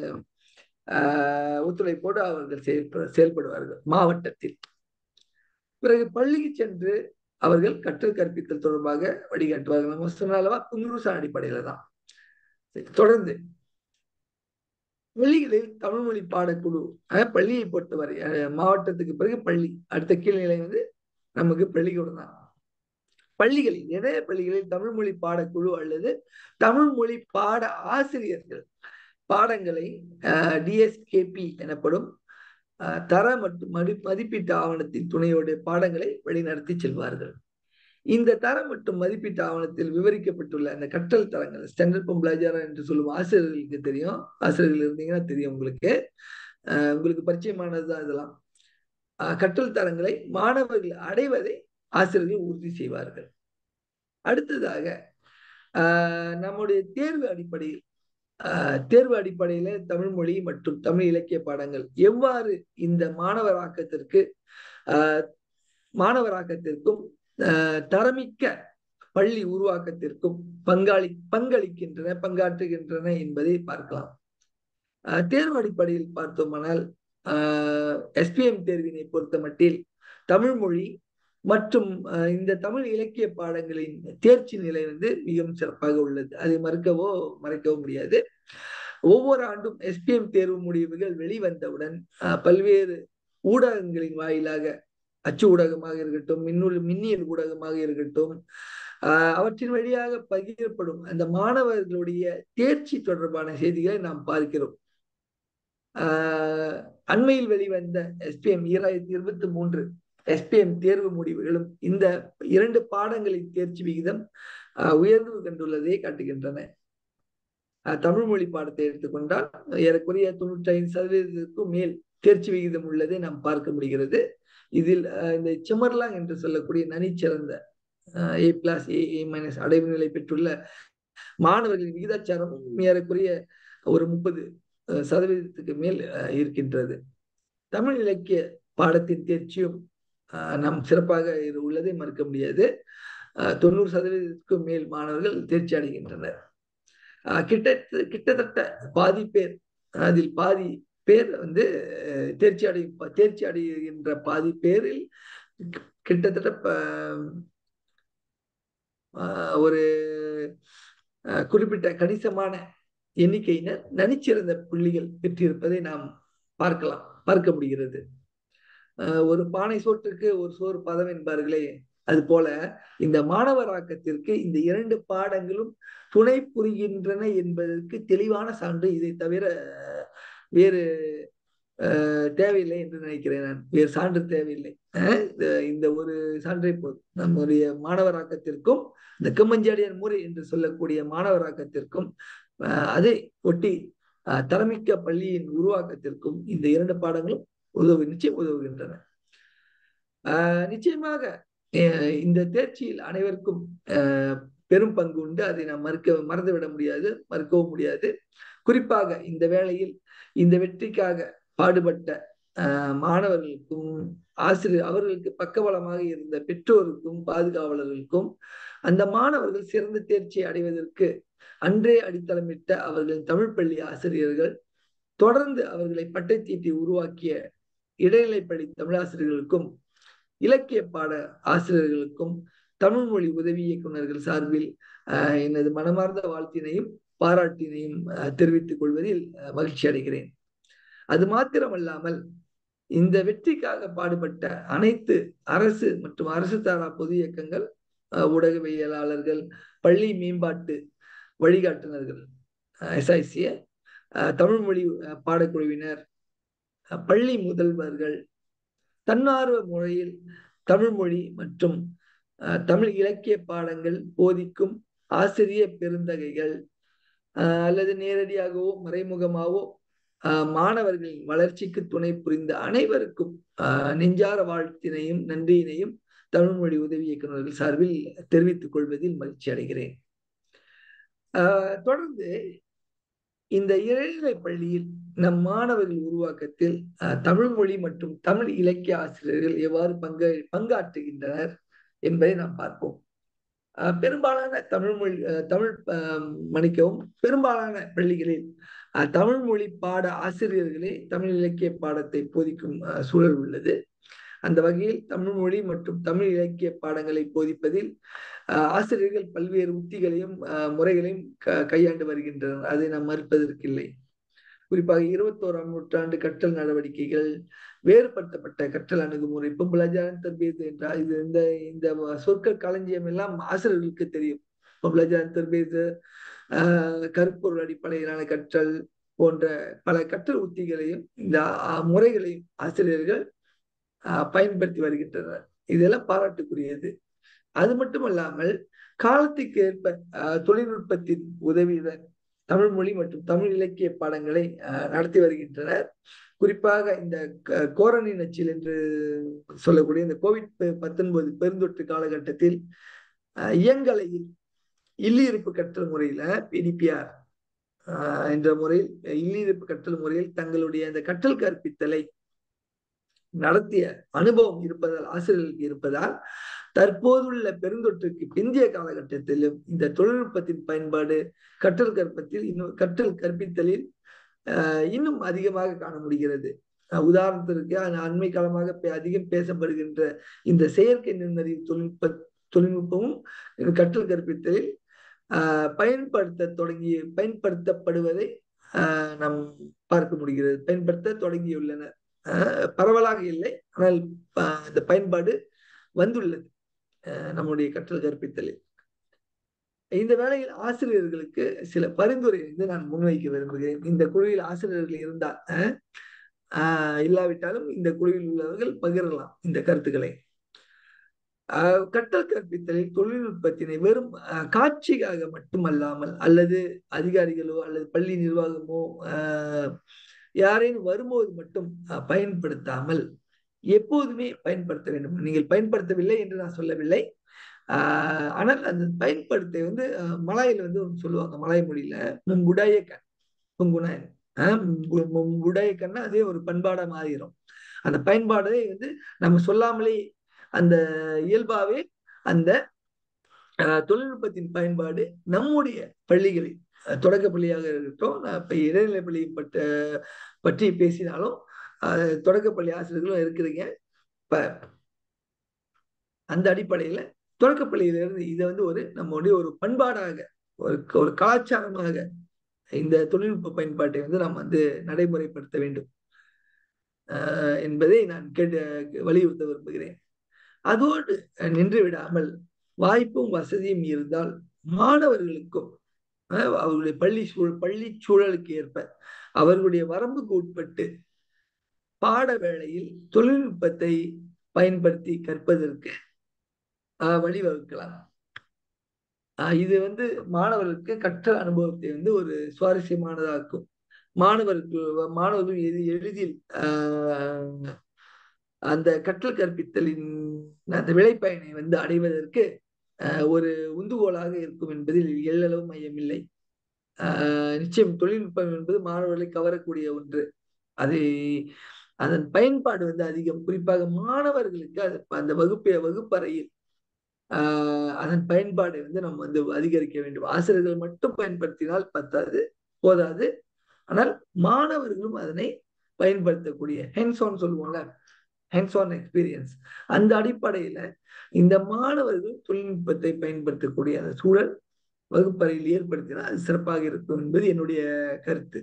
C: ஆஹ், ஒத்துழைப்போடு அவர்கள் செயல்ப செயல்படுவார்கள் மாவட்டத்தில் பிறகு பள்ளிக்கு சென்று அவர்கள் கற்றல் கற்பித்தல் தொடர்பாக வழிகாட்டுவார்கள் நம்ம சொன்னாலவா குங்குருசான் அடிப்படையில தான் சரி, தொடர்ந்து பள்ளிகளில் தமிழ் மொழி பாடக்குழு அஹ், பள்ளியை பொறுத்தவரை அஹ், மாவட்டத்துக்கு பிறகு பள்ளி அடுத்த கீழ்நிலை வந்து நமக்கு பள்ளிக்கூடம் தான் பள்ளிகளில் நிறைய பள்ளிகளில் தமிழ் மொழி பாடக்குழு அல்லது தமிழ் மொழி பாட ஆசிரியர்கள் பாடங்களை டிஎஸ்கேபி எனப்படும் அஹ், தர மற்றும் மதி மதிப்பீட்டு ஆவணத்தின் துணையோடு பாடங்களை வழிநடத்தி செல்வார்கள் இந்த தரம் மற்றும் மதிப்பீட்டு ஆவணத்தில் விவரிக்கப்பட்டுள்ள அந்த கற்றல் தரங்கள் ஸ்டாண்டர்ட் பொம்பளாஜாரா என்று சொல்லும் ஆசிரியர்களுக்கு தெரியும் ஆசிரியர்கள் இருந்தீங்கன்னா தெரியும் உங்களுக்கு அஹ், உங்களுக்கு பரிச்சயமானதுதான் இதெல்லாம் அஹ், கற்றல் தரங்களை மாணவர்கள் அடைவதை ஆசிரியர்கள் உறுதி செய்வார்கள் அடுத்ததாக ஆஹ், நம்முடைய தேர்வு அடிப்படையில் ஆஹ், தேர்வு அடிப்படையில தமிழ் மொழி மற்றும் தமிழ் இலக்கிய பாடங்கள் எவ்வாறு இந்த மாணவராக்கத்திற்கு ஆஹ், மாணவராக்கத்திற்கும் ஆஹ், தரமிக்க பள்ளி உருவாக்கத்திற்கும் பங்காளி பங்களிக்கின்றன பங்காற்றுகின்றன என்பதை பார்க்கலாம் ஆஹ், தேர்வு அடிப்படையில் பார்த்தோமானால் எஸ்பிஎம் தேர்வினை பொறுத்த மட்டில் தமிழ் மொழி மற்றும் அஹ், இந்த தமிழ் இலக்கிய பாடங்களின் தேர்ச்சி நிலை வந்து மிகவும் சிறப்பாக உள்ளது அதை மறுக்கவோ மறைக்கவோ முடியாது ஒவ்வொரு ஆண்டும் எஸ்பிஎம் தேர்வு முடிவுகள் வெளிவந்தவுடன் அஹ், பல்வேறு ஊடகங்களின் வாயிலாக அச்சு ஊடகமாக இருக்கட்டும் மின்னூல் மின்னியல் ஊடகமாக இருக்கட்டும் ஆஹ், அவற்றின் வழியாக பகிரப்படும் அந்த மாணவர்களுடைய தேர்ச்சி தொடர்பான செய்திகளை நாம் பார்க்கிறோம் ஆஹ், அண்மையில் வெளிவந்த எஸ்பிஎம் ஈராயிரத்தி இருபத்தி மூன்று எஸ்பிஎம் தேர்வு முடிவுகளும் இந்த இரண்டு பாடங்களின் தேர்ச்சி விகிதம் ஆஹ், உயர்வு கண்டுள்ளதை காட்டுகின்றன ஆஹ், தமிழ் மொழி பாடத்தை எடுத்துக்கொண்டால் ஏறக்குறைய தொண்ணூற்றி ஐந்து சதவீதத்திற்கும் மேல் தேர்ச்சி விகிதம் உள்ளதை நாம் பார்க்க முடிகிறது இதில் ஆஹ், இந்த செமர்லாங் என்று சொல்லக்கூடிய நனிச்சிறந்த ஏ பிளஸ் ஏ ஏ மைனஸ் அடைவு நிலை பெற்றுள்ள மாணவர்களின் விகிதாச்சாரமும் ஏறக்குறைய ஒரு முப்பது சதவீதத்துக்கு மேல் ஆஹ், இருக்கின்றது தமிழ் இலக்கிய பாடத்தின் தேர்ச்சியும் ஆஹ், நாம் சிறப்பாக இது உள்ளதை மறுக்க முடியாது ஆஹ், தொண்ணூறு சதவீதத்துக்கும் மேல் மாணவர்கள் தேர்ச்சி அடைகின்றனர் ஆஹ், கிட்ட கிட்டத்தட்ட பாதி பேர் அதில் பாதி பேர் வந்து அஹ், தேர்ச்சி அடை தேர்ச்சி அடைகின்ற பாதி பேரில் கிட்டத்தட்ட ப- ஆஹ், ஒரு ஆஹ், குறிப்பிட்ட கணிசமான எண்ணிக்கையினர் நனிச்சிறந்த புள்ளிகள் பெற்றிருப்பதை நாம் பார்க்கலாம் பார்க்க முடிகிறது ஆஹ், ஒரு பானை சோற்றுக்கு ஒரு சோறு பதம் என்பார்களே அது போல இந்த மாணவராக்கத்திற்கு இந்த இரண்டு பாடங்களும் துணை புரிகின்றன என்பதற்கு தெளிவான சான்று இதை தவிர வேறு அஹ், தேவையில்லை என்று நினைக்கிறேன் நான் வேறு சான்று தேவையில்லை அஹ், இந்த- இந்த ஒரு சான்றை போதும் நம்முடைய மாணவராக்கத்திற்கும் இந்த கம்மஞ்சாடியார் முறை என்று சொல்லக்கூடிய மாணவராக்கத்திற்கும் அஹ், அதை ஒட்டி அஹ், தரமிக்க பள்ளியின் உருவாக்கத்திற்கும் இந்த இரண்டு பாடங்களும் உதவு நிச்சயம் உதவுகின்றன ஆஹ் நிச்சயமாக அஹ் இந்த தேர்ச்சியில் அனைவருக்கும் ஆஹ் பெரும் பங்கு உண்டு அதை நாம் மறுக்க மறந்துவிட முடியாது மறுக்கவும் முடியாது குறிப்பாக இந்த வேளையில் இந்த வெற்றிக்காக பாடுபட்ட ஆஹ் மாணவர்களுக்கும் ஆசிரியர் அவர்களுக்கு பக்கபலமாக இருந்த பெற்றோருக்கும் பாதுகாவலர்களுக்கும் அந்த மாணவர்கள் சிறந்த தேர்ச்சியை அடைவதற்கு அன்றே அடித்தளமிட்ட அவர்களின் தமிழ் பள்ளி ஆசிரியர்கள் தொடர்ந்து அவர்களை பட்டைத்தீட்டி உருவாக்கிய இடைநிலைப்பள்ளி தமிழாசிரியர்களுக்கும் இலக்கிய பாட ஆசிரியர்களுக்கும் தமிழ் மொழி உதவி இயக்குநர்கள் சார்பில் ஆஹ், எனது மனமார்ந்த வாழ்த்தினையும் பாராட்டினையும் ஆஹ், தெரிவித்துக் கொள்வதில் ஆஹ், மகிழ்ச்சி அடைகிறேன் அது மாத்திரமல்லாமல் இந்த வெற்றிக்காக பாடுபட்ட அனைத்து அரசு மற்றும் அரசு சாரா பொது இயக்கங்கள் ஆஹ், ஊடகவியலாளர்கள் பள்ளி மேம்பாட்டு வழிகாட்டுனர்கள் எஸ்ஐசிய தமிழ் மொழி ஆஹ், பாடக்குழுவினர் ஆஹ், பள்ளி முதல்வர்கள் தன்னார்வ முறையில் தமிழ் மொழி மற்றும் அஹ், தமிழ் இலக்கிய பாடங்கள் போதிக்கும் ஆசிரிய பெருந்தகைகள் அஹ், அல்லது நேரடியாகவோ மறைமுகமாகவோ அஹ், மாணவர்களின் வளர்ச்சிக்கு துணை புரிந்த அனைவருக்கும் அஹ், நெஞ்சார வாழ்த்தினையும் நன்றியினையும் தமிழ் மொழி உதவி இயக்குநர்கள் சார்பில் தெரிவித்துக் கொள்வதில் மகிழ்ச்சி அடைகிறேன் அஹ், தொடர்ந்து இந்த இடைநிலை பள்ளியில் நம் மாணவர்கள் உருவாக்கத்தில் அஹ், தமிழ் மொழி மற்றும் தமிழ் இலக்கிய ஆசிரியர்கள் எவ்வாறு பங்கு பங்காற்றுகின்றனர் என்பதை நாம் பார்ப்போம் அஹ், பெரும்பாலான தமிழ் மொழி அஹ், தமிழ் அஹ், மன்னிக்கவும் பெரும்பாலான பள்ளிகளில் அஹ், தமிழ் மொழி பாட ஆசிரியர்களே தமிழ் இலக்கிய பாடத்தை போதிக்கும் அஹ், சூழல் உள்ளது அந்த வகையில் தமிழ் மொழி மற்றும் தமிழ் இலக்கிய பாடங்களை போதிப்பதில் அஹ், ஆசிரியர்கள் பல்வேறு உத்திகளையும் அஹ், முறைகளையும் க- கையாண்டு வருகின்றனர் அதை நாம் மறுப்பதற்கில்லை குறிப்பாக இருபத்தோராம் நூற்றாண்டு கற்றல் நடவடிக்கைகள் வேறுபடுத்தப்பட்ட கற்றல் அணுகுமுறை இப்போ பிளஜாரன் தர்பீத் என்றால் இது இந்த இந்த சொற்கள் களஞ்சியம் எல்லாம் ஆசிரியர்களுக்கு தெரியும் இப்போ பிளஜாரன் தர்பீத் கருப்பொருள் அடிப்படையிலான கற்றல் போன்ற பல கற்றல் உத்திகளையும் இந்த அஹ், முறைகளையும் ஆசிரியர்கள் அஹ், பயன்படுத்தி வருகின்றனர் இதெல்லாம் பாராட்டுக்குரியது அது மட்டுமல்லாமல் காலத்துக்கு ஏற்ப அஹ், தொழில்நுட்பத்தின் உதவியுடன் தமிழ் மொழி மற்றும் தமிழ் இலக்கிய பாடங்களை அஹ், நடத்தி வருகின்றனர் குறிப்பாக இந்த க- கோரணி நச்சில் என்று சொல்லக்கூடிய இந்த கோவிட் பத்தொன்பது பெருந்தொற்று காலகட்டத்தில் அஹ், இயங்கலையில் இல்லிருப்பு கற்றல் முறையில பிடிபிஆர் என்ற முறையில் இல்லிருப்பு கற்றல் முறையில் தங்களுடைய அந்த கற்றல் கற்பித்தலை நடத்திய அனுபவம் இருப்பதால் ஆசிரியர்களுக்கு இருப்பதால் தற்போதுள்ள பெருந்தொற்றுக்கு பிந்தைய காலகட்டத்திலும் இந்த தொழில்நுட்பத்தின் பயன்பாடு கற்றல் கற்பத்தில் இன்னும் கற்றல் கற்பித்தலில் ஆஹ், இன்னும் அதிகமாக காண முடிகிறது அஹ், உதாரணத்திற்கு அ- அண்மை காலமாக பே- அதிகம் பேசப்படுகின்ற இந்த செயற்கை நுண்ணறிவு தொழில்நுட்ப தொழில்நுட்பமும் இந்த கற்றல் கற்பித்தலில் ஆஹ், பயன்படுத்த தொடங்கி பயன்படுத்தப்படுவதை ஆஹ், நாம் பார்க்க முடிகிறது பயன்படுத்த தொடங்கியுள்ளனர் ஆஹ், பரவலாக இல்லை ஆனால் ஆஹ், இந்த பயன்பாடு வந்துள்ளது ஆஹ், நம்முடைய கற்றல் கற்பித்தலில் இந்த வேளையில் ஆசிரியர்களுக்கு சில பரிந்துரை வந்து நான் முன்வைக்க விரும்புகிறேன் இந்த குழுவில் ஆசிரியர்கள் இருந்தால் ஆஹ், ஆஹ், இல்லாவிட்டாலும் இந்த குழுவில் உள்ளவர்கள் பகிரலாம் இந்த கருத்துக்களை ஆஹ், கற்றல் கற்பித்தலில் தொழில்நுட்பத்தினை வெறும் ஆஹ், காட்சிக்காக மட்டுமல்லாமல் அல்லது அதிகாரிகளோ அல்லது பள்ளி நிர்வாகமோ ஆஹ், யாரேனும் வரும்போது மட்டும் ஆஹ், பயன்படுத்தாமல் எப்போதுமே பயன்படுத்த வேண்டும் நீங்கள் பயன்படுத்தவில்லை என்று நான் சொல்லவில்லை ஆஹ், ஆனால் அந்த பயன்படுத்த வந்து ஆஹ், மலாயில வந்து ஒன்று சொல்லுவாங்க மலாய் மொழியில முங்குடைய கண் முங்குணன் முங்குடைய கண்ணா அதே ஒரு பண்பாடா மாறிடும் அந்த பயன்பாடே வந்து நம்ம சொல்லாமலே அந்த இயல்பாவே அந்த ஆஹ், தொழில்நுட்பத்தின் பயன்பாடு நம்முடைய பள்ளிகளில் அஹ், தொடக்க பள்ளியாக இருக்கட்டும் நான் இப்ப இடைநிலை பள்ளி பட்ட பற்றி பேசினாலும் ஆஹ், தொடக்கப்பள்ளி ஆசிரியர்களும் இருக்கிறீங்க இப்ப அந்த அடிப்படையில தொடக்கப்பள்ளியிலிருந்து இதை வந்து ஒரு நம்முடைய ஒரு பண்பாடாக ஒரு ஒரு கலாச்சாரமாக இந்த தொழில்நுட்ப பயன்பாட்டை வந்து நாம் வந்து நடைமுறைப்படுத்த வேண்டும் ஆஹ், என்பதை நான் கேட்டு வலியுறுத்த விரும்புகிறேன் அதோடு நின்று விடாமல் வாய்ப்பும் வசதியும் இருந்தால் மாணவர்களுக்கும் அஹ் அவர்களுடைய பள்ளி சூழ் பள்ளி சூழலுக்கு ஏற்ப அவர்களுடைய வரம்புக்கு உட்பட்டு பாட வேளையில் தொழில்நுட்பத்தை பயன்படுத்தி கற்பதற்கு ஆஹ் வழிவகுக்கலாம் ஆஹ் இது வந்து மாணவர்களுக்கு கற்றல் அனுபவத்தை வந்து ஒரு சுவாரஸ்யமானதாக்கும் மாணவருக்கு மாணவர்கள் எது எளிதில் ஆஹ் அந்த கற்றல் கற்பித்தலின் அந்த விளைப்பயனை வந்து அடைவதற்கு ஆஹ் ஒரு உந்துகோலாக இருக்கும் என்பதில் எள்ளளவு மையமில்லை ஆஹ் நிச்சயம் தொழில்நுட்பம் என்பது மாணவர்களை கவரக்கூடிய ஒன்று அதை அதன் பயன்பாடு வந்து அதிகம் குறிப்பாக மாணவர்களுக்கு அது அந்த வகுப்பை வகுப்பறையில் ஆஹ் அதன் பயன்பாடை வந்து நம்ம வந்து அதிகரிக்க வேண்டும் ஆசிரியர்கள் மட்டும் பயன்படுத்தினால் பத்தாது போதாது ஆனால் மாணவர்களும் அதனை பயன்படுத்தக்கூடிய ஹென்ஸ் ஆன் சொல்லுவோம்ல ஹென்ஸ் ஆன் எக்ஸ்பீரியன்ஸ் அந்த அடிப்படையில இந்த மாணவர்கள் தொழில்நுட்பத்தை பயன்படுத்தக்கூடிய அந்த சூழல் வகுப்பறையில் ஏற்படுத்தினால் அது சிறப்பாக இருக்கும் என்பது என்னுடைய கருத்து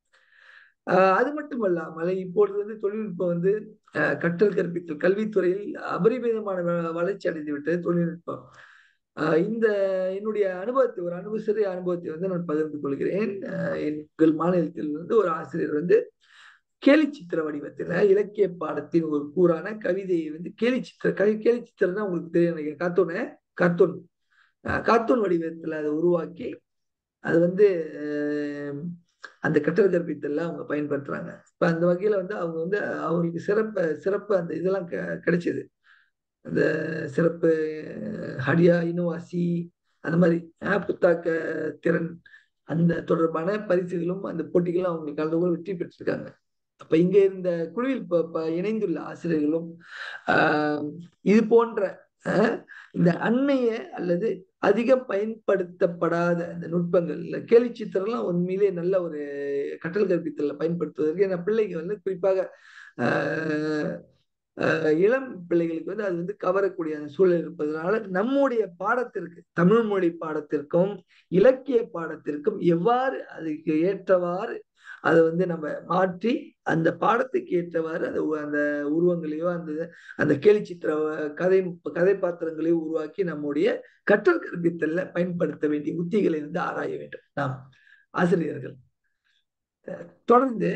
C: ஆஹ் அது மட்டுமல்லாமல் இப்பொழுது வந்து தொழில்நுட்பம் வந்து ஆஹ் கற்றல் கற்பித்தல் கல்வித்துறையில் அபரிமிதமான வ- வளர்ச்சி அடைந்து விட்டது தொழில்நுட்பம் ஆஹ் இந்த என்னுடைய அனுபவத்தை ஒரு அனுபவ சிறிய அனுபவத்தை வந்து நான் பகிர்ந்து கொள்கிறேன் ஆஹ் எங்கள் மாநிலத்தில் வந்து ஒரு ஆசிரியர் வந்து கேலி சித்திர வடிவத்துல இலக்கிய பாடத்தின் ஒரு கூறான கவிதையை வந்து கேலி சித்திர கவி கேலி சித்திரம்னா உங்களுக்கு தெரியும் நினைக்கிறேன் கார்ட்டூனு கார்ட்டூன் கார்ட்டூன் வடிவத்துல அதை உருவாக்கி அது வந்து ஆஹ் அந்த கற்றல் கற்பித்தல்ல அவங்க பயன்படுத்துறாங்க இப்ப அந்த வகையில வந்து அவங்க வந்து அவங்களுக்கு சிறப்பு சிறப்பு அந்த இதெல்லாம் க- கிடைச்சது அந்த சிறப்பு ஹடியா இனோவாசி அந்த மாதிரி ஆஹ் புத்தாக்க திறன் அந்த தொடர்பான பரிசுகளும் அந்த போட்டிகளும் அவங்க கலந்து கொண்டு வெற்றி பெற்றிருக்காங்க அப்ப இங்க இந்த குழுவில் இப்ப இப்ப இணைந்துள்ள ஆசிரியர்களும் ஆஹ் இது போன்ற ஆஹ் இந்த அண்மைய அல்லது அதிகம் பயன்படுத்தப்படாத அந்த நுட்பங்கள் இல்ல கேலி சித்திரம்லாம் உண்மையிலே நல்ல ஒரு கற்றல் கற்பித்தல பயன்படுத்துவதற்கு ஏன்னா பிள்ளைங்க வந்து குறிப்பாக ஆஹ் ஆஹ் இளம் பிள்ளைகளுக்கு வந்து அது வந்து கவரக்கூடிய அந்த சூழல் இருப்பதனால நம்முடைய பாடத்திற்கு தமிழ் மொழி பாடத்திற்கும் இலக்கிய பாடத்திற்கும் எவ்வாறு அதுக்கு ஏற்றவாறு அதை வந்து நம்ம மாற்றி அந்த பாடத்துக்கு ஏற்றவாறு அந்த உ- அந்த உருவங்களையோ அந்த அந்த கேலிச்சித்திர கதை கதை பாத்திரங்களையோ உருவாக்கி நம்முடைய கற்றல் கற்பித்தல்ல பயன்படுத்த வேண்டிய உத்திகளை வந்து ஆராய வேண்டும் நாம் ஆசிரியர்கள் தொடர்ந்து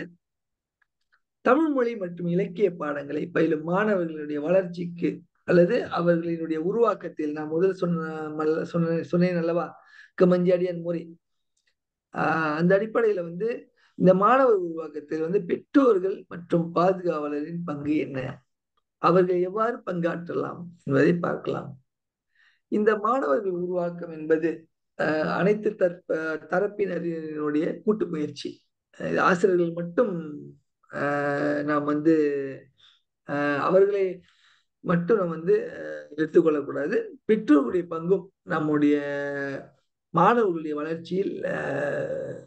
C: தமிழ் மொழி மற்றும் இலக்கிய பாடங்களை பயிலும் மாணவர்களுடைய வளர்ச்சிக்கு அல்லது அவர்களினுடைய உருவாக்கத்தில் நான் முதல் சொன்ன மல்ல சொன்ன சொன்னேன் அல்லவா கமஞ்சாடியன் முறை ஆஹ் அந்த அடிப்படையில வந்து இந்த மாணவர் உருவாக்கத்தில் வந்து பெற்றோர்கள் மற்றும் பாதுகாவலரின் பங்கு என்ன அவர்கள் எவ்வாறு பங்காற்றலாம் என்பதை பார்க்கலாம் இந்த மாணவர்கள் உருவாக்கம் என்பது ஆஹ் அனைத்து தற்ப தரப்பினரினுடைய கூட்டு முயற்சி அஹ் ஆசிரியர்கள் மட்டும் ஆஹ் நாம் வந்து ஆஹ் அவர்களை மட்டும் நம்ம வந்து ஆஹ் எடுத்துக்கொள்ளக்கூடாது பெற்றோர்களுடைய பங்கும் நம்முடைய மாணவர்களுடைய வளர்ச்சியில் ஆஹ்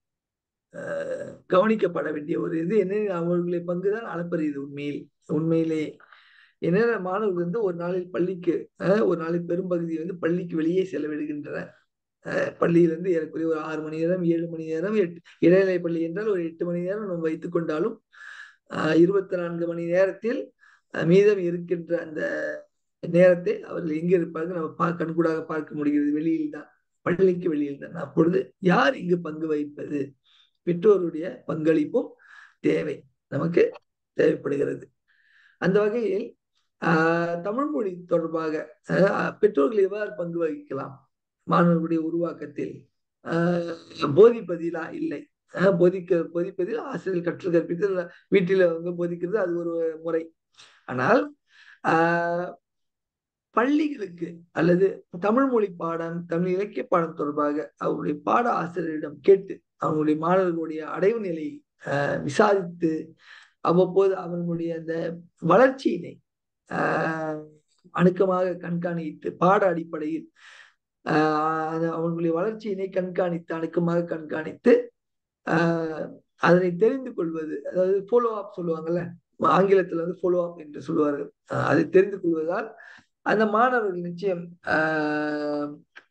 C: ஆஹ் கவனிக்கப்பட வேண்டிய ஒரு இது என்ன அவர்களுடைய பங்குதான் அளப்பரியது உண்மையில் உண்மையிலே என்னென்ன மாணவர்கள் வந்து ஒரு நாளில் பள்ளிக்கு ஆஹ் ஒரு நாளில் பெரும்பகுதி வந்து பள்ளிக்கு வெளியே செலவிடுகின்றனர் ஆஹ் பள்ளியிலிருந்து ஏறக்குறைய ஒரு ஆறு மணி நேரம் ஏழு மணி நேரம் எட்டு இடைநிலை பள்ளி என்றால் ஒரு எட்டு மணி நேரம் நம்ம வைத்துக் கொண்டாலும் ஆஹ் இருபத்தி நான்கு மணி நேரத்தில் ஆஹ் மீதம் இருக்கின்ற அந்த நேரத்தை அவர்கள் எங்க இருப்பார்கள் நம்ம பா கண்கூடாக பார்க்க முடிகிறது வெளியில் தான் பள்ளிக்கு வெளியில் தான் அப்பொழுது யார் இங்கு பங்கு வகிப்பது பெற்றோருடைய பங்களிப்பும் தேவை நமக்கு தேவைப்படுகிறது அந்த வகையில் ஆஹ் தமிழ் மொழி தொடர்பாக ஆஹ் பெற்றோர்கள் எவ்வாறு பங்கு வகிக்கலாம் மாணவர்களுடைய உருவாக்கத்தில் ஆஹ் போதிப்பதிலா இல்லை ஆஹ் போதிக்க போதிப்பதில் ஆசிரியர் கற்றல் கற்பித்தல் வீட்டில் வந்து போதிக்கிறது அது ஒரு முறை ஆனால் ஆஹ் பள்ளிகளுக்கு அல்லது தமிழ் மொழி பாடம் தமிழ் இலக்கிய பாடம் தொடர்பாக அவருடைய பாட ஆசிரியரிடம் கேட்டு அவங்களுடைய மாணவர்களுடைய அடைவு நிலை ஆஹ் விசாரித்து அவ்வப்போது அவர்களுடைய அந்த வளர்ச்சியினை ஆஹ் அணுக்கமாக கண்காணித்து பாட அடிப்படையில் ஆஹ் அது அவர்களுடைய வளர்ச்சியினை கண்காணித்து அணுக்கமாக கண்காணித்து ஆஹ் அதனை தெரிந்து கொள்வது அதாவது ஃபாலோ அப் சொல்லுவாங்கல்ல ஆங்கிலத்துல வந்து ஃபாலோ அப் என்று சொல்லுவார்கள் ஆஹ் அதை தெரிந்து கொள்வதால் அந்த மாணவர்கள் நிச்சயம் ஆஹ்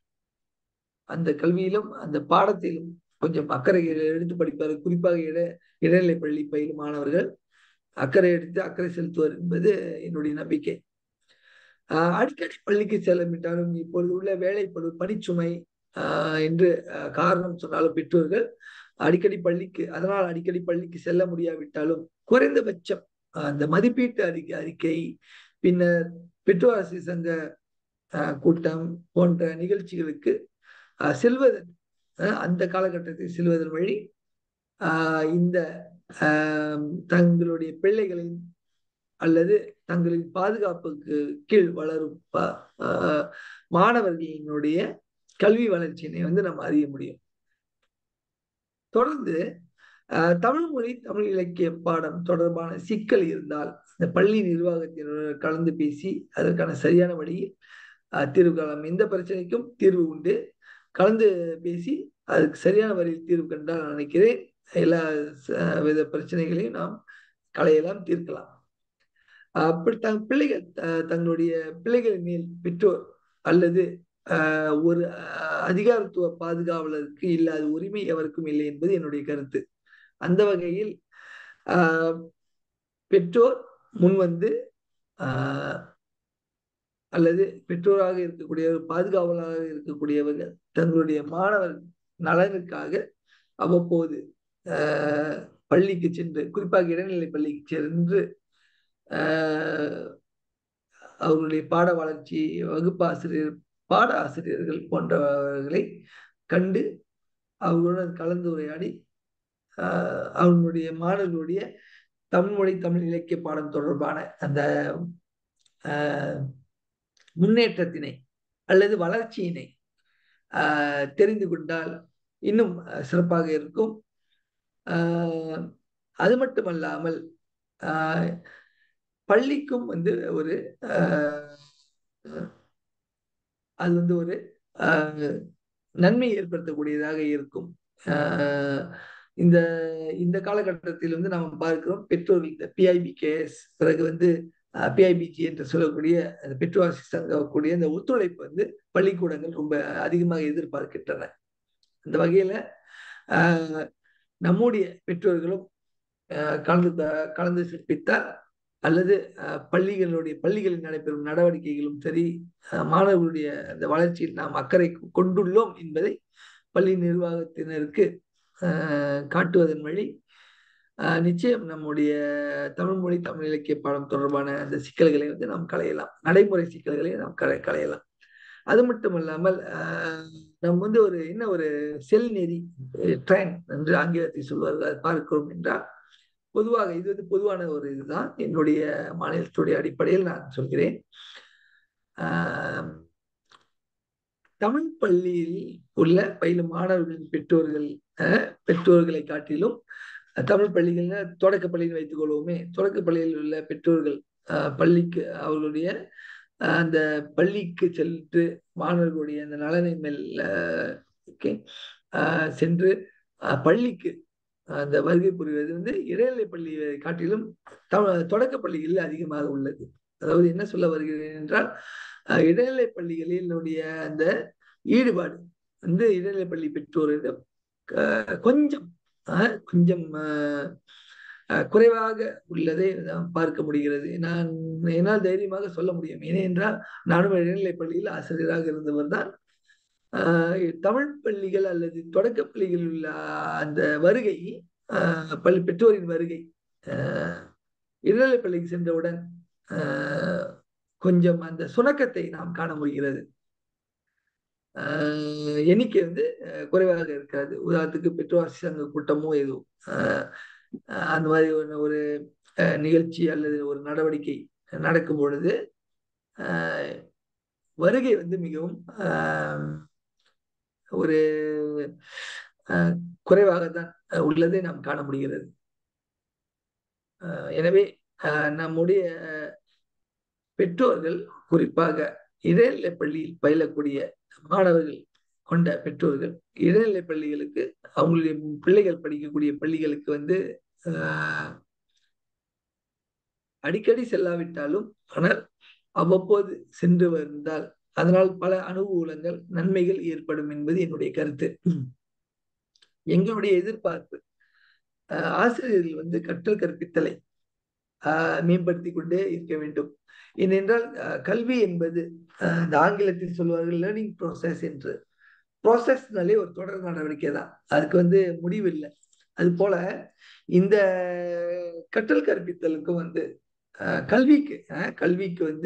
C: அந்த கல்வியிலும் அந்த பாடத்திலும் கொஞ்சம் அக்கறை எடுத்து படிப்பார்கள் குறிப்பாக இட இடைநிலை பள்ளி பயிலும் மாணவர்கள் அக்கறை எடுத்து அக்கறை செலுத்துவார் என்பது என்னுடைய நம்பிக்கை ஆஹ் அடிக்கடி பள்ளிக்கு செல்லமிட்டாலும் இப்பொழுது உள்ள வேலைப்பழு பணிச்சுமை ஆஹ் என்று ஆஹ் காரணம் சொன்னாலும் பெற்றோர்கள் அடிக்கடி பள்ளிக்கு அதனால் அடிக்கடி பள்ளிக்கு செல்ல முடியாவிட்டாலும் குறைந்தபட்சம் ஆஹ் அந்த மதிப்பீட்டு அறிக்கை அறிக்கை பின்னர் பெற்றோர் ஆசிரியர் சங்க ஆஹ் கூட்டம் போன்ற நிகழ்ச்சிகளுக்கு ஆஹ் செல்வதன் ஆஹ் அந்த காலகட்டத்தில் செல்வதன் வழி ஆஹ் இந்த ஆஹ் தங்களுடைய பிள்ளைகளின் அல்லது தங்களின் பாதுகாப்புக்கு கீழ் வளரும் ப- ஆஹ் மாணவர்களினுடைய கல்வி வளர்ச்சியினை வந்து நம்ம அறிய முடியும் தொடர்ந்து ஆஹ் தமிழ் மொழி தமிழ் இலக்கிய பாடம் தொடர்பான சிக்கல் இருந்தால் இந்த பள்ளி நிர்வாகத்தினர் கலந்து பேசி அதற்கான சரியான வழியில் ஆஹ் தீர்வு காணலாம் எந்த பிரச்சனைக்கும் தீர்வு உண்டு கலந்து பேசி அதுக்கு சரியான வழியில் தீர்வு கண்டால் நான் நினைக்கிறேன் எல்லா ச- வித பிரச்சனைகளையும் நாம் களையலாம் தீர்க்கலாம் அப்படி தங் பிள்ளைகள் த- தங்களுடைய பிள்ளைகளின் மேல் பெற்றோர் அல்லது ஆஹ், ஒரு ஆஹ், அதிகாரத்துவ பாதுகாவலருக்கு இல்லாத உரிமை எவருக்கும் இல்லை என்பது என்னுடைய கருத்து அந்த வகையில் ஆஹ், பெற்றோர் முன்வந்து ஆஹ், அல்லது பெற்றோராக இருக்கக்கூடிய பாதுகாவலராக இருக்கக்கூடியவர்கள் தங்களுடைய மாணவர் நலனுக்காக அவ்வப்போது ஆஹ், பள்ளிக்கு சென்று குறிப்பாக இடைநிலை பள்ளிக்கு சென்று ஆஹ், அவர்களுடைய பாட வளர்ச்சி வகுப்பாசிரியர் பாட ஆசிரியர்கள் போன்றவர்களை கண்டு அவர்களுடன் கலந்துரையாடி ஆஹ், அவர்களுடைய மாணவர்களுடைய தமிழ் மொழி தமிழ் இலக்கிய பாடம் தொடர்பான அந்த ஆஹ், முன்னேற்றத்தினை அல்லது வளர்ச்சியினை ஆஹ், தெரிந்து கொண்டால் இன்னும் ஆஹ், சிறப்பாக இருக்கும் ஆஹ், அது மட்டுமல்லாமல் ஆஹ், பள்ளிக்கும் வந்து ஒரு ஆஹ், அது வந்து ஒரு ஆஹ், நன்மை ஏற்படுத்தக்கூடியதாக இருக்கும் ஆஹ், இந்த இந்த காலகட்டத்தில் வந்து நாம் பார்க்கிறோம் பெற்றோர்கள் இந்த பிஐபி கேஸ் பிறகு வந்து பிஐபிஜி என்று சொல்லக்கூடிய அந்த பெற்றோர் ஆசிரியர் சங்கக்கூடிய இந்த ஒத்துழைப்பு வந்து பள்ளிக்கூடங்கள் ரொம்ப அதிகமாக எதிர்பார்க்கின்றன அந்த வகையில ஆஹ், நம்முடைய பெற்றோர்களும் ஆஹ், கலந்து கலந்து சிற்பித்தால் அல்லது ஆஹ், பள்ளிகளுடைய பள்ளிகளில் நடைபெறும் நடவடிக்கைகளும் சரி ஆஹ், மாணவர்களுடைய அந்த வளர்ச்சியில் நாம் அக்கறை கொண்டுள்ளோம் என்பதை பள்ளி நிர்வாகத்தினருக்கு ஆஹ், காட்டுவதன் வழி ஆஹ், நிச்சயம் நம்முடைய தமிழ் மொழி தமிழ் இலக்கிய பாடம் தொடர்பான அந்த சிக்கல்களை வந்து நாம் களையலாம் நடைமுறை சிக்கல்களை நாம் களை களையலாம் அது மட்டும் இல்லாமல் ஆஹ், நம்ம வந்து ஒரு என்ன ஒரு செல் நெறி ட்ரெயின் என்று ஆங்கிலத்தில் சொல்வார்கள் அதை பார்க்கிறோம் என்றால் பொதுவாக இது வந்து பொதுவான ஒரு இதுதான் என்னுடைய மாநிலத்துடைய அடிப்படையில் நான் சொல்கிறேன் ஆஹ், தமிழ் பள்ளியில் உள்ள பயிலும் மாணவர்களின் பெற்றோர்கள் அஹ், பெற்றோர்களை காட்டிலும் தமிழ் பள்ளிகள்ல தொடக்க பள்ளின்னு வைத்துக் கொள்வோமே தொடக்க பள்ளியில் உள்ள பெற்றோர்கள் அஹ், பள்ளிக்கு அவர்களுடைய அஹ், அந்த பள்ளிக்கு சென்று மாணவர்களுடைய அந்த நலனை மேல் அஹ், okay, அஹ், சென்று அஹ், பள்ளிக்கு அந்த வருகை புரிவது வந்து இடைநிலை பள்ளியை காட்டிலும் த- தொடக்க பள்ளிகளில் அதிகமாக உள்ளது அதாவது என்ன சொல்ல வருகிறேன் என்றால் அஹ், இடைநிலை பள்ளிகளினுடைய அந்த ஈடுபாடு வந்து இடைநிலை பள்ளி பெற்றோரிடம் அஹ், கொஞ்சம் அஹ், கொஞ்சம் அஹ், அஹ், குறைவாக உள்ளதை நாம் பார்க்க முடிகிறது நான் என்னால் தைரியமாக சொல்ல முடியும் ஏனென்றால் நானும் இடைநிலை பள்ளியில் ஆசிரியராக இருந்தவர் தான் தமிழ் பள்ளிகள் அல்லது தொடக்க பள்ளிகளில் உள்ள அந்த வருகை அஹ், பள்ளி பெற்றோரின் வருகை அஹ், இடைநிலை பள்ளிக்கு சென்றவுடன் அஹ், கொஞ்சம் அந்த சுணக்கத்தை நாம் காண முடிகிறது அஹ், எண்ணிக்கை வந்து அஹ், குறைவாக இருக்காது உதாரணத்துக்கு பெற்றோர் ஆசிரியர் சங்க கூட்டமோ எதுவும் அஹ், அஹ், அந்த மாதிரி ஒரு ஒரு அஹ், நிகழ்ச்சி அல்லது ஒரு நடவடிக்கை நடக்கும் பொழுது அஹ், வருகை வந்து மிகவும் அஹ், ஒரு அஹ், குறைவாகத்தான் உள்ளதை நாம் காண முடிகிறது அஹ், எனவே அஹ், நம்முடைய பெற்றோர்கள் குறிப்பாக இடைநிலை பள்ளியில் பயிலக்கூடிய மாணவர்கள் கொண்ட பெற்றோர்கள் இடைநிலை பள்ளிகளுக்கு அவங்களுடைய பிள்ளைகள் படிக்கக்கூடிய பள்ளிகளுக்கு வந்து ஆஹ், அடிக்கடி செல்லாவிட்டாலும் ஆனால் அவ்வப்போது சென்று வந்தால் அதனால் பல அனுகூலங்கள் நன்மைகள் ஏற்படும் என்பது என்னுடைய கருத்து எங்களுடைய எதிர்பார்ப்பு ஆஹ், ஆசிரியர்கள் வந்து கற்றல் கற்பித்தலை ஆஹ், மேம்படுத்தி கொண்டே இருக்க வேண்டும் ஏனென்றால் ஆஹ், கல்வி என்பது ஆஹ், இந்த ஆங்கிலத்தில் சொல்வார்கள் லேர்னிங் ப்ராசஸ் என்று ப்ராசஸ்னாலே ஒரு தொடர் நடவடிக்கை தான் அதுக்கு வந்து முடிவு இல்லை அது போல இந்த கற்றல் கற்பித்தலுக்கும் வந்து அஹ், கல்விக்கு அஹ், கல்விக்கு வந்து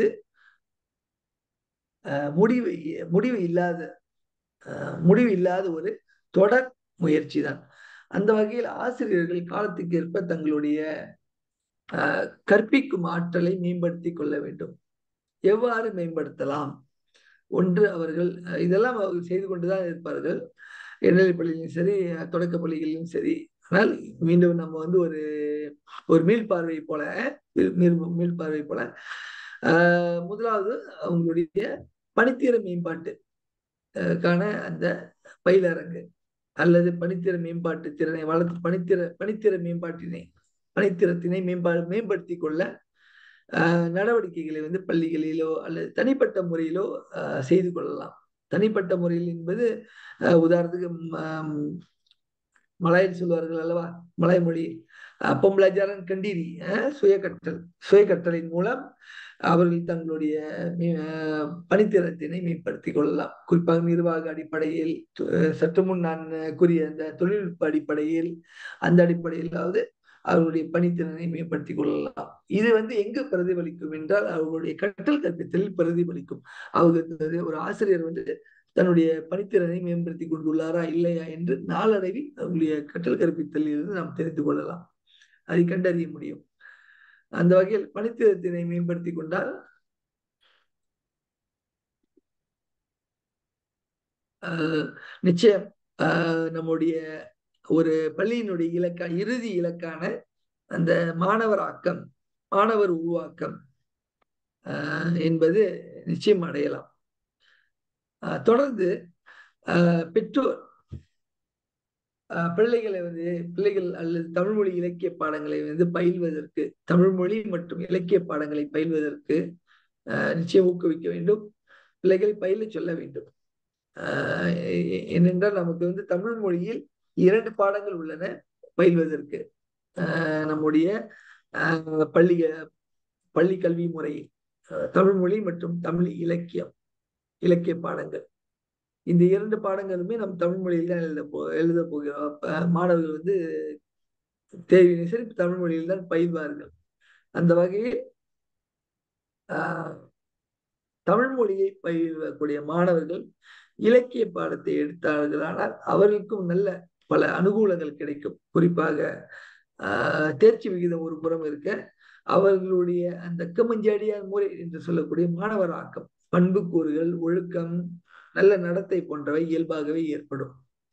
C: அஹ், முடிவு முடிவு இல்லாத அஹ், முடிவு இல்லாத ஒரு தொடர் முயற்சி தான் அந்த வகையில் ஆசிரியர்கள் காலத்துக்கு ஏற்ப தங்களுடைய அஹ், கற்பிக்கும் ஆற்றலை மேம்படுத்தி கொள்ள வேண்டும் எவ்வாறு மேம்படுத்தலாம் ஒன்று அவர்கள் அஹ், இதெல்லாம் அவர்கள் செய்து கொண்டுதான் இருப்பார்கள் இடைநிலைப் பள்ளியிலும் சரி அஹ், தொடக்கப் பள்ளிகளிலும் சரி ஆனால் மீண்டும் நம்ம வந்து ஒரு ஒரு மீள்பார்வை போல மீள் மீள்- மீள்பார்வை போல அஹ், முதலாவது அவங்களுடைய பணித்திற மேம்பாட்டு அஹ், கான அந்த பயிலரங்கு அல்லது பணித்திற மேம்பாட்டு திறனை வளர்த்து பணித்திற பணித்திற மேம்பாட்டினை பணித்திறத்தினை மேம்பா மேம்படுத்தி கொள்ள அஹ், நடவடிக்கைகளை வந்து பள்ளிகளிலோ அல்லது தனிப்பட்ட முறையிலோ அஹ், செய்து கொள்ளலாம் தனிப்பட்ட முறையில் என்பது அஹ், உதாரணத்துக்கு ம், மலாயில் சொல்வார்கள் அல்லவா மலாய் மொழி அஹ், பொம்பளாஜாரன் கண்டீரி அஹ், சுய கற்றல் சுய கற்றலின் மூலம் அவர்கள் தங்களுடைய மே- அஹ், பணித்திறத்தினை மேம்படுத்திக் கொள்ளலாம் குறிப்பாக நிர்வாக அடிப்படையில் அஹ், சற்று முன் நான் கூறிய அந்த தொழில்நுட்ப அடிப்படையில் அந்த அடிப்படையிலாவது அவர்களுடைய பணித்திறனை மேம்படுத்திக் கொள்ளலாம் இது வந்து எங்கு பிரதிபலிக்கும் என்றால் அவர்களுடைய கற்றல் கற்பித்தலில் பிரதிபலிக்கும் அவர்களுக்கு ஒரு ஆசிரியர் வந்து தன்னுடைய பணித்திறனை மேம்படுத்தி கொண்டுள்ளாரா இல்லையா என்று நாளடைவில் அவருடைய கற்றல் கற்பித்தலில் இருந்து நாம் தெரிந்து கொள்ளலாம் அதை கண்டறிய முடியும் அந்த வகையில் பணித்திறத்தினை மேம்படுத்தி கொண்டால் ஆஹ், நிச்சயம் ஆஹ், நம்முடைய ஒரு பள்ளியினுடைய இலக்கா இறுதி இலக்கான அந்த மாணவர் ஆக்கம் மாணவர் உருவாக்கம் ஆஹ், என்பது நிச்சயம் அடையலாம் ஆஹ், தொடர்ந்து ஆஹ், பெற்றோர் ஆஹ், பிள்ளைகளை வந்து பிள்ளைகள் அல்லது தமிழ்மொழி இலக்கிய பாடங்களை வந்து பயில்வதற்கு தமிழ்மொழி மற்றும் இலக்கிய பாடங்களை பயில்வதற்கு ஆஹ், நிச்சயம் ஊக்குவிக்க வேண்டும் பிள்ளைகளை பயில சொல்ல வேண்டும் ஆஹ் ஏ- ஏனென்றால் நமக்கு வந்து தமிழ் மொழியில் இரண்டு பாடங்கள் உள்ளன பயில்வதற்கு ஆஹ் நம்முடைய ஆஹ் பள்ளி பள்ளி கல்வி முறையில் ஆஹ் தமிழ் மொழி மற்றும் தமிழ் இலக்கியம் இலக்கிய பாடங்கள் இந்த இரண்டு பாடங்களுமே நம் தமிழ் மொழியில் தான் எழுத போ எழுத போகிறோம் அப்ப மாணவர்கள் வந்து தேர்வினை சரி தமிழ் மொழியில் தான் பயில்வார்கள் அந்த வகையில் ஆஹ் தமிழ் மொழியை பயிலக்கூடிய மாணவர்கள் இலக்கிய பாடத்தை எடுத்தார்களானால் அவர்களுக்கும் நல்ல பல அனுகூலங்கள் கிடைக்கும் குறிப்பாக ஆஹ், தேர்ச்சி விகிதம் ஒரு புறம் இருக்க அவர்களுடைய அந்த கம்மஞ்சடியார் முறை என்று சொல்லக்கூடிய மாணவர் ஆக்கம் பண்புக்கூறுகள் ஒழுக்கம் நல்ல நடத்தை போன்றவை இயல்பாகவே ஏற்படும்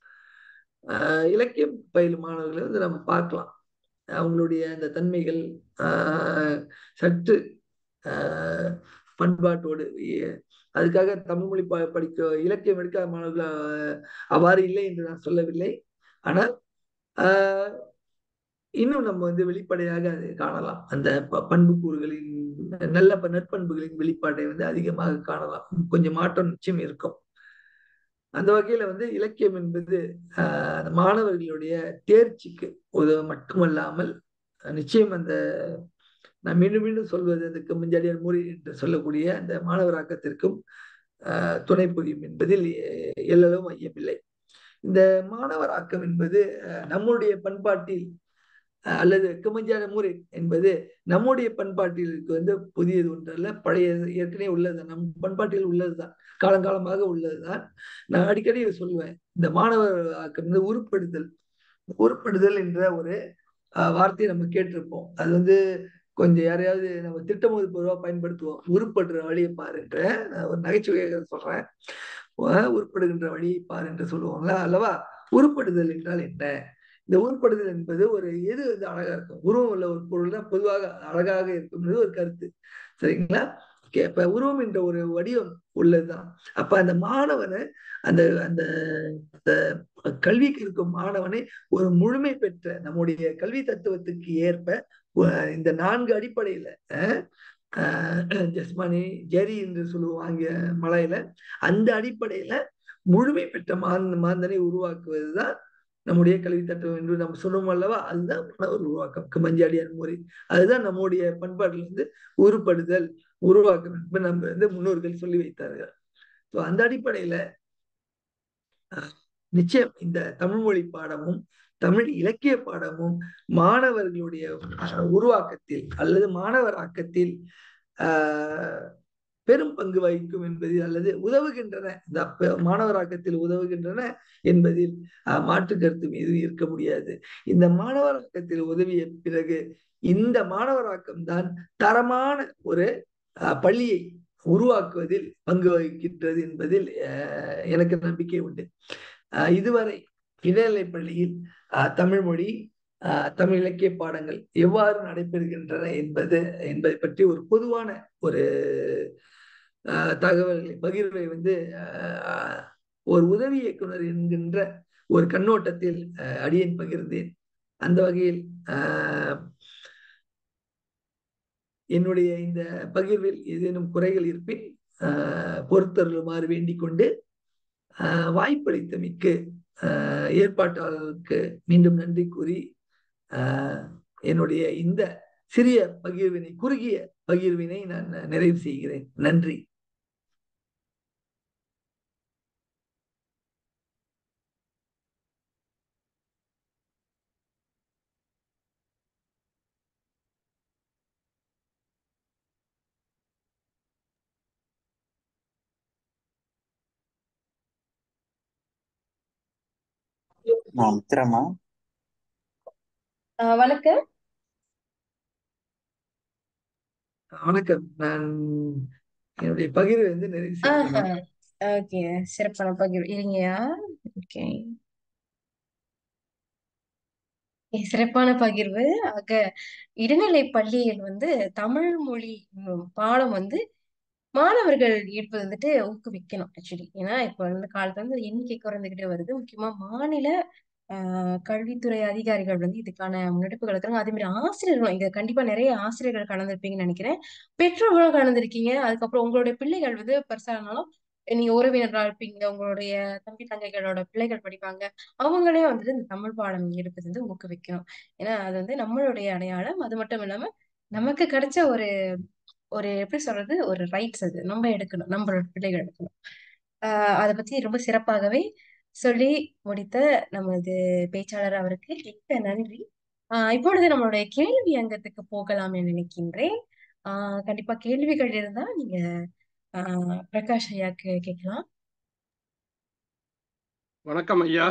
C: ஆஹ், இலக்கியம் பயிலும் மாணவர்களை வந்து நம்ம பார்க்கலாம் அவங்களுடைய அந்த தன்மைகள் ஆஹ், சற்று ஆஹ், பண்பாட்டோடு எ- அதுக்காக தமிழ் மொழி ப படிக்க இலக்கியம் எடுக்காத மாணவர்கள் ஆஹ், அவ்வாறு இல்லை என்று நான் சொல்லவில்லை ஆனால் ஆஹ், இன்னும் நம்ம வந்து வெளிப்படையாக அதை காணலாம் அந்த ப- பண்புக்கூறுகளின் நல்ல ப- நற்பண்புகளின் வெளிப்பாட்டை வந்து அதிகமாக காணலாம் கொஞ்சம் மாற்றம் நிச்சயம் இருக்கும் அந்த வகையில வந்து இலக்கியம் என்பது ஆஹ், அந்த மாணவர்களுடைய தேர்ச்சிக்கு உதவ மட்டுமல்லாமல் நிச்சயம் அந்த நான் மீண்டும் மீண்டும் சொல்வது அந்த கம்மஞ்சடியார் மூரி என்று சொல்லக்கூடிய அந்த மாணவராக்கத்திற்கும் ஆஹ், துணை புரியும் என்பதில் எ- எல்லளவும் ஐயமில்லை இந்த மாணவராக்கம் என்பது அஹ், நம்முடைய பண்பாட்டில் அஹ், அல்லது கம்மஞ்சான முறை என்பது நம்முடைய பண்பாட்டிற்கு வந்து புதியது ஒன்றல்ல பழைய ஏற்கனவே உள்ளது நம் பண்பாட்டில் உள்ளதுதான் காலங்காலமாக உள்ளதுதான் நான் அடிக்கடி சொல்லுவேன் இந்த மாணவர் ஆக்கம் வந்து உருப்படுதல் உருப்படுதல் என்ற ஒரு அஹ், வார்த்தையை நம்ம கேட்டிருப்போம் அது வந்து கொஞ்சம் யாரையாவது நம்ம திட்டமோது பொதுவாக பயன்படுத்துவோம் உருப்படுற வழியை பாருன்ற நான் ஒரு நகைச்சுவையாக சொல்றேன் அஹ், உருப்படுகின்ற வழியை பாரு என்று சொல்லுவாங்களா அல்லவா உருப்படுதல் என்றால் என்ன இந்த உருப்படுதல் என்பது ஒரு எது வந்து அழகா இருக்கும் உருவம் உள்ள ஒரு பொருள் தான் பொதுவாக அழகாக இருக்கும்ன்றது ஒரு கருத்து சரிங்களா ஓகே அப்ப உருவம் என்ற ஒரு வடிவம் உள்ளதுதான் அப்ப அந்த மாணவனை அந்த அந்த அந்த கல்விக்கு இருக்கும் மாணவனை ஒரு முழுமை பெற்ற நம்முடைய கல்வி தத்துவத்துக்கு ஏற்ப அஹ் இந்த நான்கு அடிப்படையில அஹ், அஹ், ஜஸ்மானி ஜெரி என்று சொல்லுவாங்க மலையில அந்த அடிப்படையில முழுமை பெற்ற மாந்த மாந்தனை உருவாக்குவதுதான் நம்முடைய கல்வி தத்துவம் என்று நம்ம சொன்னோம் அல்லவா அதுதான் மாணவர் உருவாக்கம் மஞ்சாடியார் முறை அதுதான் நம்முடைய பண்பாட்டில் இருந்து உருப்படுதல் உருவாக்கம் என்று நம்ம வந்து முன்னோர்கள் சொல்லி வைத்தார்கள் ஸோ அந்த அடிப்படையில நிச்சயம் இந்த தமிழ் மொழி பாடமும் தமிழ் இலக்கிய பாடமும் மாணவர்களுடைய உருவாக்கத்தில் அல்லது மாணவர் ஆக்கத்தில் பெரும் பங்கு வகிக்கும் என்பதில் அல்லது உதவுகின்றன இந்த மாணவராக்கத்தில் உதவுகின்றன என்பதில் மாற்று கருத்து மீது இருக்க முடியாது இந்த மாணவராக்கத்தில் உதவிய பிறகு இந்த மாணவராக்கம் தான் தரமான ஒரு பள்ளியை உருவாக்குவதில் பங்கு வகிக்கின்றது என்பதில் எனக்கு நம்பிக்கை உண்டு இதுவரை இடைநிலை பள்ளியில் தமிழ் மொழி தமிழ் இலக்கிய பாடங்கள் எவ்வாறு நடைபெறுகின்றன என்பது என்பதை பற்றி ஒரு பொதுவான ஒரு தகவல்களை பகிர்வை வந்து ஒரு உதவி இயக்குனர் என்கின்ற ஒரு கண்ணோட்டத்தில் அடியேன் பகிர்ந்தேன் அந்த வகையில் என்னுடைய இந்த பகிர்வில் ஏதேனும் குறைகள் இருப்பின் பொறுத்தருளுமாறு வேண்டிக் கொண்டு வாய்ப்பளித்தமைக்கு ஏற்பாட்டாளர்களுக்கு மீண்டும் நன்றி கூறி என்னுடைய இந்த சிறிய பகிர்வினை குறுகிய பகிர்வினை நான் நிறைவு செய்கிறேன் நன்றி
D: மித்திரமா
A: வணக்கம்
C: வணக்கம் நான் என்னுடைய பகிர்வை வந்து நிறைவு செய்கிறேன்
A: ஓகே சிறப்பான பகிர்வு இருங்கயா ஓகே சிறப்பான பகிர்வு ஆக இடைநிலை பள்ளியில் வந்து தமிழ் மொழி பாடம் வந்து மாணவர்கள் எடுப்பது வந்துட்டு ஊக்குவிக்கணும் ஆக்சுவலி ஏன்னா இப்ப இந்த காலத்துல வந்து எண்ணிக்கை குறைந்துகிட்டே வருது முக்கியமா மாநில ஆஹ் கல்வித்துறை அதிகாரிகள் வந்து இதுக்கான முன்னெடுப்புகள் இருக்கிறாங்க அதே மாதிரி ஆசிரியர்களும் இங்க கண்டிப்பா நிறைய ஆசிரியர்கள் கலந்துருப்பீங்கன்னு நினைக்கிறேன் பெற்றோர்களும் கலந்துருக்கீங்க அதுக்கப்புறம் உங்களுடைய பிள்ளைகள் வந்து பெருசானாலும் நீங்க உறவினர்களா இருப்பீங்க உங்களுடைய தம்பி தங்கைகளோட பிள்ளைகள் படிப்பாங்க அவங்களே வந்துட்டு இந்த தமிழ் பாடம் எடுப்பது வந்து ஊக்குவிக்கும் ஏன்னா அது வந்து நம்மளுடைய அடையாளம் அது மட்டும் இல்லாம நமக்கு கிடைச்ச ஒரு ஒரு எப்படி சொல்றது ஒரு ரைட்ஸ் அது நம்ம எடுக்கணும் நம்மளோட பிள்ளைகள் எடுக்கணும் ஆஹ் அதை பத்தி ரொம்ப சிறப்பாகவே சொல்லி முடித்த நமது பேச்சாளர் அவருக்கு மிக்க நன்றி ஆஹ் இப்பொழுது நம்மளுடைய கேள்வி அங்கத்துக்கு போகலாம் என நினைக்கின்றேன் ஆஹ் கண்டிப்பா கேள்விகள் இருந்தா நீங்க ஆஹ் பிரகாஷ் ஐயாக்கு கேட்கலாம்
E: வணக்கம் ஐயா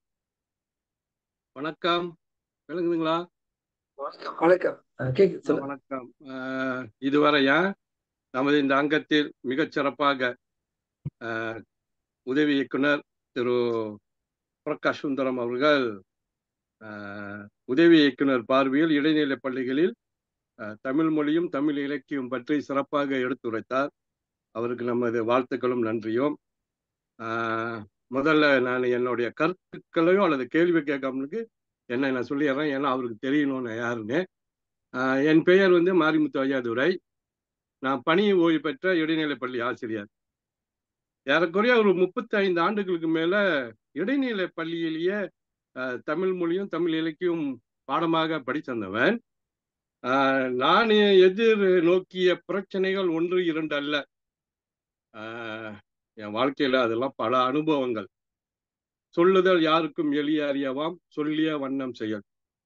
E: வணக்கம் விளங்குதுங்களா
C: வணக்கம் கேக்குது சொல்லுங்க
E: வணக்கம் அஹ் இதுவரையா நமது இந்த அங்கத்தில் மிகச் சிறப்பாக அஹ், உதவி இயக்குனர் திரு பிரகாஷ் சுந்தரம் அவர்கள் அஹ், உதவி இயக்குனர் பார்வையில் இடைநிலை பள்ளிகளில் அஹ், தமிழ் மொழியும் தமிழ் இலக்கியம் பற்றி சிறப்பாக எடுத்துரைத்தார் அவருக்கு நமது வாழ்த்துக்களும் நன்றியும் அஹ், முதல்ல நான் என்னுடைய கருத்துக்களையோ அல்லது கேள்வி கேட்காமலுக்கு என்ன நான் சொல்லிடுறேன் ஏன்னா அவருக்கு தெரியணும்னு யாருன்னு ஆஹ் என் பெயர் வந்து மாரிமுத்து ஐயாதுரை நான் பணி ஓய்வு பெற்ற இடைநிலை பள்ளி ஆசிரியர் ஏறக்குறைய ஒரு முப்பத்தி ஐந்து ஆண்டுகளுக்கு மேல இடைநிலை பள்ளியிலேயே ஆஹ் தமிழ் மொழியும் தமிழ் இலக்கியம் பாடமாக படித்தந்தவன் ஆஹ் நான் எதிர் நோக்கிய பிரச்சனைகள் ஒன்று இரண்டு அல்ல ஆஹ் என் வாழ்க்கையில அதெல்லாம் பல அனுபவங்கள் சொல்லுதல் யாருக்கும் எளிய அறியவாம் சொல்லிய வண்ணம் செயல்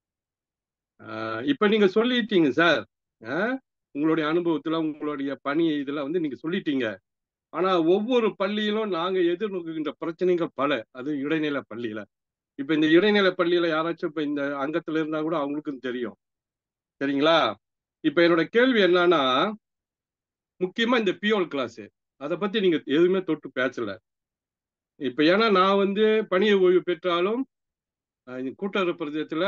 E: ஆஹ் இப்ப நீங்க சொல்லிட்டீங்க சார் ஆஹ் உங்களுடைய அனுபவத்துல உங்களுடைய பணி இதுல வந்து நீங்க சொல்லிட்டீங்க ஆனா ஒவ்வொரு பள்ளியிலும் நாங்க எதிர்நோக்குகின்ற பிரச்சனைகள் பல அது இடைநிலை பள்ளியில இப்ப இந்த இடைநிலை பள்ளியில யாராச்சும் இப்ப இந்த அங்கத்துல இருந்தா கூட அவங்களுக்கும் தெரியும் சரிங்களா இப்ப என்னோட கேள்வி என்னன்னா முக்கியமா இந்த பியோல் கிளாஸ் அதை பத்தி நீங்க எதுவுமே தொட்டு பேசல இப்ப ஏன்னா நான் வந்து பணியை ஓய்வு பெற்றாலும் ஆஹ் இந்த கூட்டுறவு பிரதேசத்துல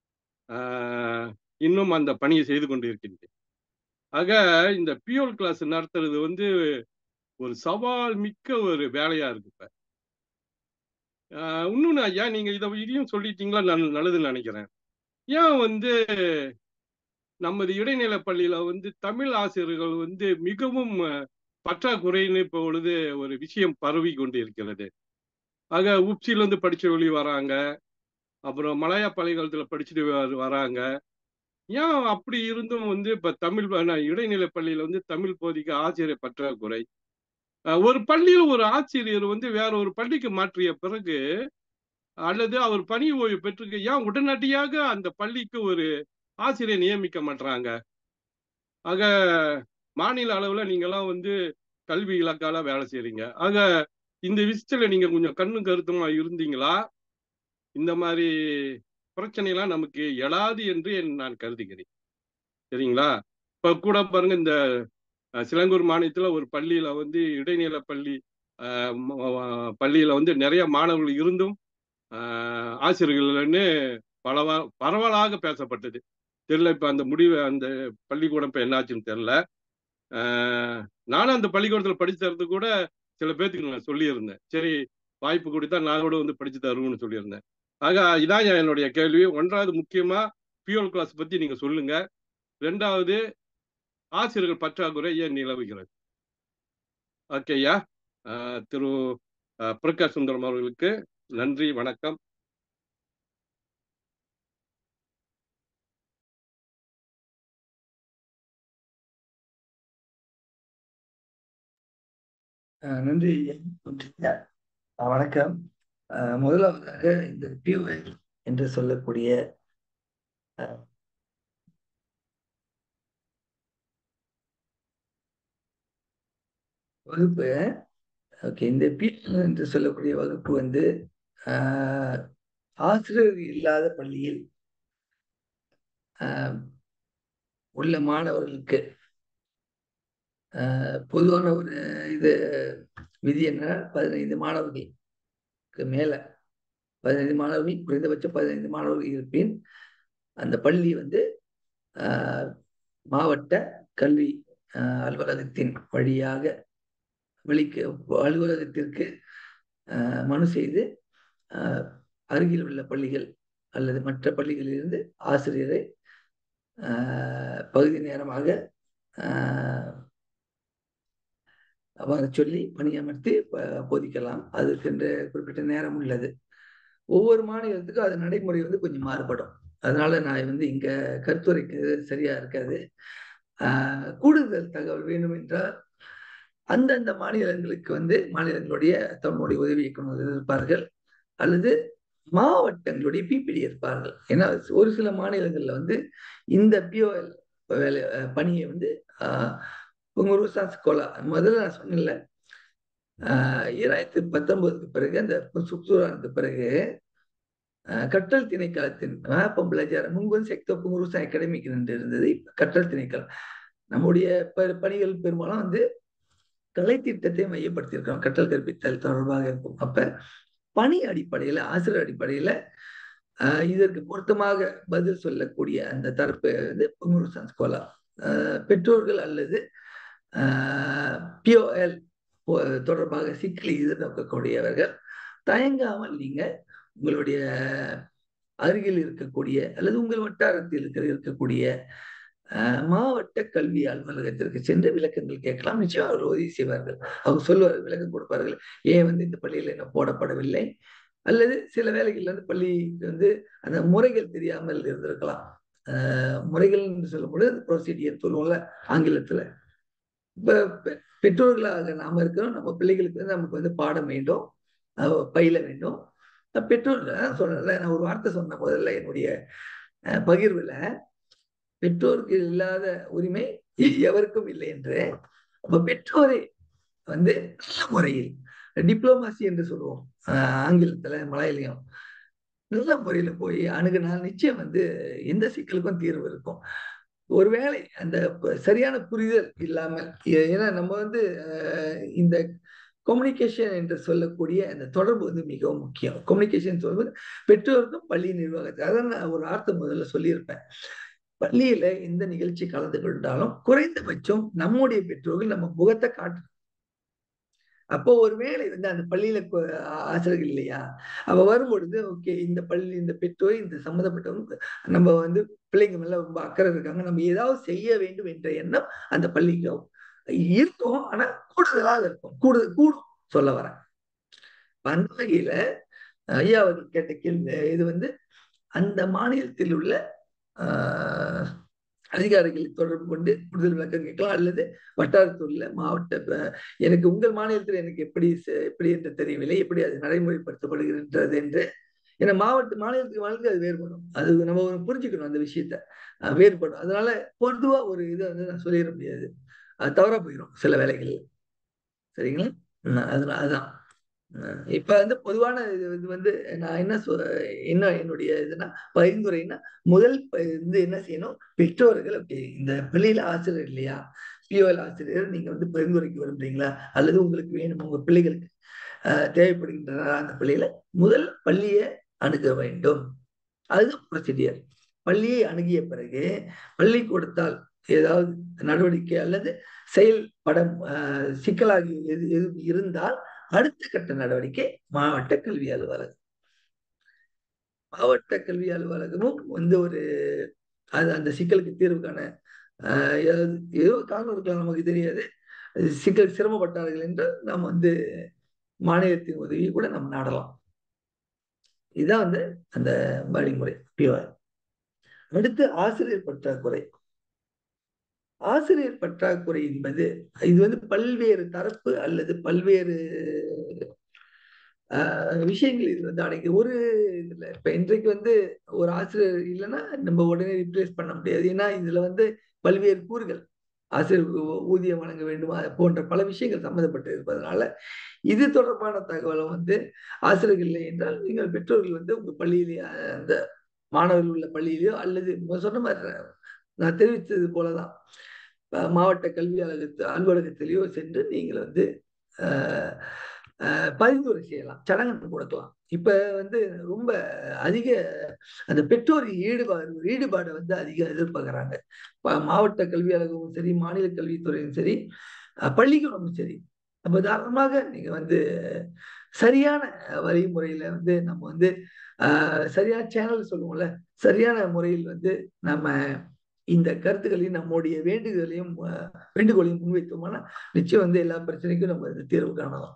E: ஆஹ் இன்னும் அந்த பணியை செய்து கொண்டு இருக்கின்றேன் ஆக இந்த பியோல் கிளாஸ் நடத்துறது வந்து ஒரு சவால் மிக்க ஒரு வேலையா இருக்கு இப்ப ஆஹ் இன்னொன்னு ஐயா நீங்க இதை இதையும் சொல்லிட்டீங்களா நான் நல்லதுன்னு நினைக்கிறேன் ஏன் வந்து நமது இடைநிலை பள்ளியில வந்து தமிழ் ஆசிரியர்கள் வந்து மிகவும் பற்றாக்குறைன்னு இப்போ பொழுது ஒரு விஷயம் பரவி கொண்டு இருக்கிறது ஆக உப்சில இருந்து படிச்ச வெளியே வராங்க அப்புறம் மலையா பல்கலைக்கழகத்துல படிச்சுட்டு வ- வராங்க ஏன் அப்படி இருந்தும் வந்து இப்ப தமிழ் ப- நான் இடைநிலை பள்ளியில வந்து தமிழ் போதிக்க ஆசிரியர் பற்றாக்குறை அஹ், ஒரு பள்ளியில ஒரு ஆசிரியர் வந்து வேற ஒரு பள்ளிக்கு மாற்றிய பிறகு அல்லது அவர் பணி ஓய்வு பெற்று ஏன் உடனடியாக அந்த பள்ளிக்கு ஒரு ஆசிரியர் நியமிக்க மாட்றாங்க ஆக மாநில அளவுல நீங்கெல்லாம் வந்து கல்வி இலக்கால வேலை செய்றீங்க ஆக இந்த விஷயத்துல நீங்க கொஞ்சம் கண்ணு கருத்துமா இருந்தீங்களா இந்த மாதிரி பிரச்சனைலாம் நமக்கு எழாது என்று என் நான் கருதுகிறேன் சரிங்களா இப்ப கூட பாருங்க இந்த அஹ், சிலங்கூர் மாநிலத்துல ஒரு பள்ளியில வந்து இடைநிலை பள்ளி அஹ், ம- ம- பள்ளியில வந்து நிறைய மாணவர்கள் இருந்தும் ஆஹ் ஆசிரியர்கள்னு பலவா பரவலாக பேசப்பட்டது தெரியல இப்ப அந்த முடிவு அந்த பள்ளிக்கூடம் இப்ப என்னாச்சுன்னு தெரியல ஆஹ் நானும் அந்த பள்ளிக்கூடத்துல படிச்சு தரது கூட சில பேர்த்துக்கு நான் சொல்லியிருந்தேன் சரி வாய்ப்பு கொடுத்தா நான் கூட வந்து படிச்சு தருவேன்னு சொல்லியிருந்தேன் ஆக இதான் என்னுடைய கேள்வி ஒன்றாவது முக்கியமா பியூல் கிளாஸ் பத்தி நீங்க சொல்லுங்க ரெண்டாவது ஆசிரியர்கள் பற்றாக்குறை ஏன் நிலவுகிறது ஓகேயா ஆஹ் திரு ஆஹ் பிரகாஷ் சுந்தரம் அவர்களுக்கு நன்றி வணக்கம்
C: அஹ் நன்றி அஹ் வணக்கம் அஹ் முதலாவதாக இந்த பியூஎல் என்று சொல்லக்கூடிய அஹ், வகுப்பு ஓகே இந்த பியூஎல் என்று சொல்லக்கூடிய வகுப்பு வந்து அஹ், ஆசிரியர் இல்லாத பள்ளியில் அஹ், உள்ள மாணவர்களுக்கு அஹ், பொதுவான ஒரு இது விதி என்ன பதினைந்து மாணவர்களுக்கு மேல பதினைந்து மாணவர்கள் குறைந்தபட்சம் பதினைந்து மாணவர்கள் இருப்பின் அந்த பள்ளி வந்து ஆஹ், மாவட்ட கல்வி ஆஹ், அலுவலகத்தின் வழியாக வெளிக்கு அலுவலகத்திற்கு ஆஹ், மனு செய்து ஆஹ், அருகில் உள்ள பள்ளிகள் அல்லது மற்ற பள்ளிகளிலிருந்து ஆசிரியரை ஆஹ், பகுதி நேரமாக ஆஹ், அவரை சொல்லி பணியமர்த்தி ப- போதிக்கலாம் அதுக்கென்று குறிப்பிட்ட நேரம் உள்ளது ஒவ்வொரு மாநிலத்துக்கும் அது நடைமுறை வந்து கொஞ்சம் மாறுபடும் அதனால நான் வந்து இங்க கருத்துரைக்கு சரியா இருக்காது ஆஹ் கூடுதல் தகவல் வேணும் என்றால் அந்தந்த மாநிலங்களுக்கு வந்து மாநிலங்களுடைய தமிழுடைய உதவி இயக்குனர் இருப்பார்கள் அல்லது மாவட்டங்களுடைய பிபிடி இருப்பார்கள் ஏன்னா ஒரு சில மாநிலங்கள்ல வந்து இந்த பிஓஎல் வேலை அஹ் பணியை வந்து ஆஹ் பொங்கலூர் சாஸ்கோலா முதல்ல நான் சொன்னேன்ல ஆஹ் இரண்டாயிரத்தி பத்தொன்பதுக்கு பிறகு அந்த சுற்றுலாவுக்கு பிறகு ஆஹ் கற்றல் திணைக்களத்தின் பொம்பளஜார் முன்பு வந்து செக்தோ புங்குருசா அகாடமிக் என்று இருந்தது இப்ப கற்றல் திணைக்களம் நம்முடைய ப- பணிகள் பெரும்பாலும் வந்து கலை திட்டத்தை மையப்படுத்தியிருக்கிறோம் கற்றல் கற்பித்தல் தொடர்பாக இருக்கும் அப்ப பணி அடிப்படையில ஆசிரியர் அடிப்படையில ஆஹ் இதற்கு பொருத்தமாக பதில் சொல்லக்கூடிய அந்த தரப்பு வந்து பொங்குரு சன்ஸ்கோலா பெற்றோர்கள் அல்லது பிஓஎல் தொடர்பாக சிக்கலை எதிர்நோக்கக்கூடியவர்கள் தயங்காமல் நீங்க உங்களுடைய அருகில் இருக்கக்கூடிய அல்லது உங்கள் வட்டாரத்தில் இருக்கிற இருக்கக்கூடிய ஆஹ், மாவட்ட கல்வி அலுவலகத்திற்கு சென்று விளக்கங்கள் கேட்கலாம் நிச்சயம் அவர்கள் உதவி செய்வார்கள் அவங்க சொல்லுவார்கள் விளக்கம் கொடுப்பார்கள் ஏன் வந்து இந்த பள்ளியில் என்ன போடப்படவில்லை அல்லது சில வேலைகள்ல வந்து பள்ளி வந்து அந்த முறைகள் தெரியாமல் இருந்திருக்கலாம் ஆஹ், முறைகள் என்று சொல்லும்போது ப்ரொசீடியர் சொல்லுவோம்ல ஆங்கிலத்துல இப்ப பெ- பெற்றோர்களாக நாம இருக்கிறோம் நம்ம பிள்ளைகளுக்கு வந்து நமக்கு வந்து பாடம் வேண்டும் அஹ் பயில வேண்டும் அஹ் பெற்றோர்கள் அதான் சொல்றேன்ல நான் ஒரு வார்த்தை சொன்ன முதல்ல என்னுடைய அஹ், பகிர்வுல பெற்றோருக்கு இல்லாத உரிமை எ- எவருக்கும் இல்லை என்று அப்ப பெற்றோரை வந்து நல்ல முறையில் டிப்ளோமாசி என்று சொல்லுவோம் அஹ், ஆங்கிலத்துல மலையாளியம் நல்ல முறையில போய் அணுகுனால் நிச்சயம் வந்து எந்த சிக்கலுக்கும் தீர்வு இருக்கும் ஒருவேளை அந்த ப- சரியான புரிதல் இல்லாமல் ஏ- ஏன்னா நம்ம வந்து அஹ், இந்த கம்யூனிகேஷன் என்று சொல்லக்கூடிய அந்த தொடர்பு வந்து மிகவும் முக்கியம் கம்யூனிகேஷன் சொல்வது பெற்றோருக்கும் பள்ளி நிர்வாகத்துக்கு அதான் நான் ஒரு வார்த்தை முதல்ல சொல்லியிருப்பேன் பள்ளியில எந்த நிகழ்ச்சி கலந்து கொண்டாலும் குறைந்தபட்சம் நம்முடைய பெற்றோர்கள் நம்ம முகத்தை காட்டு அப்போ ஒருவேளை வந்து அந்த பள்ளியில கு- ஆ- ஆசிரியர்கள் இல்லையா அவ வரும்பொழுது ஓகே இந்த பள்ளி இந்த பெற்றோர் இந்த சம்மந்தப்பட்டவங்க நம்ம வந்து பிள்ளைங்க மேல ரொம்ப அக்கறை இருக்காங்க நம்ம ஏதாவது செய்ய வேண்டும் என்ற எண்ணம் அந்த பள்ளிக்கு இருக்கும் ஆனா கூடுதலாக இருக்கும் கூடுதல் கூடும் சொல்ல வரேன் இப்ப அந்த வகையில ஐயா அவர்கள் கேட்ட கேள்வி இது வந்து அந்த மாநிலத்தில் உள்ள ஆஹ், அதிகாரிகளை தொடர்பு கொண்டு கூடுதல் விளக்கம் கேட்கலாம் அல்லது வட்டாரத்தூர்ல மாவட்ட ப- எனக்கு உங்கள் மாநிலத்தில் எனக்கு எப்படி செ- எப்படி என்று தெரியவில்லை எப்படி அது நடைமுறைப்படுத்தப்படுகின்றது என்று ஏன்னா மாவட்ட மாநிலத்துக்கு மாநிலத்துக்கு அது வேறுபடும் அது நம்ம ஒரு புரிஞ்சுக்கணும் அந்த விஷயத்த அஹ் வேறுபடும் அதனால பொதுவா ஒரு இதை வந்து நான் சொல்லிட முடியாது அது தவறா போயிடும் சில வேலைகள்ல சரிங்களா உம் அதனால அதுதான் உம் இப்ப வந்து பொதுவான இது இது வந்து நான் என்ன சொ என்ன என்னுடைய இதுனா பரிந்துரைன்னா முதல் ப- வந்து என்ன செய்யணும் பெற்றோர்கள் okay, இந்த பள்ளியில ஆசிரியர் இல்லையா பிஓஎல் ஆசிரியர் நீங்க வந்து பரிந்துரைக்கு விரும்புறீங்களா அல்லது உங்களுக்கு வேணும் உங்க பிள்ளைகளுக்கு அஹ், தேவைப்படுகின்றன அந்த பள்ளியில முதல் பள்ளியை அணுக வேண்டும் அதுதான் ப்ரொசீடியர் பள்ளியை அணுகிய பிறகு பள்ளிக்கூடத்தால் ஏதாவது நடவடிக்கை அல்லது செயல்படம் அஹ், சிக்கலாகி எது எதுவும் இருந்தால் அடுத்த கட்ட நடவடிக்கை மாவட்ட கல்வி அலுவலகம் மாவட்ட கல்வி அலுவலகமும் வந்து ஒரு அது அந்த சிக்கலுக்கு தீர்வு காண ஆஹ் ஏதாவது ஏதோ காரணம் இருக்கலாம் நமக்கு தெரியாது அது சிக்கல் சிரமப்பட்டார்கள் என்றால் நாம் வந்து மாநிலத்தின் உதவியை கூட நாம் நாடலாம் இதுதான் வந்து அந்த வழிமுறை பியூஆர் அடுத்து ஆசிரியர் பற்றாக்குறை ஆசிரியர் பற்றாக்குறை என்பது இது வந்து பல்வேறு தரப்பு அல்லது பல்வேறு ஆஹ், விஷயங்கள் இது வந்து அடங்கி ஒரு இதுல இப்ப இன்றைக்கு வந்து ஒரு ஆசிரியர் இல்லைன்னா நம்ம உடனே ரிப்ளேஸ் பண்ண முடியாது ஏன்னா இதுல வந்து பல்வேறு கூறுகள் ஆசிரியருக்கு ஊ- ஊதியம் வழங்க வேண்டும் அது போன்ற பல விஷயங்கள் சம்மந்தப்பட்டு இருப்பதனால இது தொடர்பான தகவலை வந்து ஆசிரியர்கள் இல்லை என்றால் நீங்கள் பெற்றோர்கள் வந்து உங்க பள்ளியிலேயே அஹ், அந்த மாணவர்கள் உள்ள பள்ளியிலேயோ அல்லது முதல்ல சொன்ன மாதிரி நான் தெரிவித்தது போலதான் அஹ், மாவட்ட கல்வி அலுவலகத்து அலுவலகத்திலேயோ சென்று நீங்கள் வந்து அஹ், அஹ், பரிந்துரை செய்யலாம் சடங்கு கொடுக்கலாம் இப்ப வந்து ரொம்ப அதிக அந்த பெற்றோர் ஈடுபாடு ஈடுபாடை வந்து அதிகம் எதிர்பார்க்கறாங்க ப- மாவட்ட கல்வி அலுவலகமும் சரி மாநில கல்வித்துறையும் சரி அஹ், பள்ளிக்கூடமும் சரி அப்ப தாராளமாக நீங்க வந்து சரியான வழிமுறையில வந்து நம்ம வந்து ஆஹ், சரியான சேனல் சொல்லுவோம்ல சரியான முறையில் வந்து நம்ம இந்த கருத்துக்களையும் நம்முடைய வேண்டுதலையும் ஆஹ், வேண்டுகோளையும் முன்வைத்தோம்னா நிச்சயம் வந்து எல்லா பிரச்சனைக்கும் நம்ம வந்து தீர்வு காணலாம்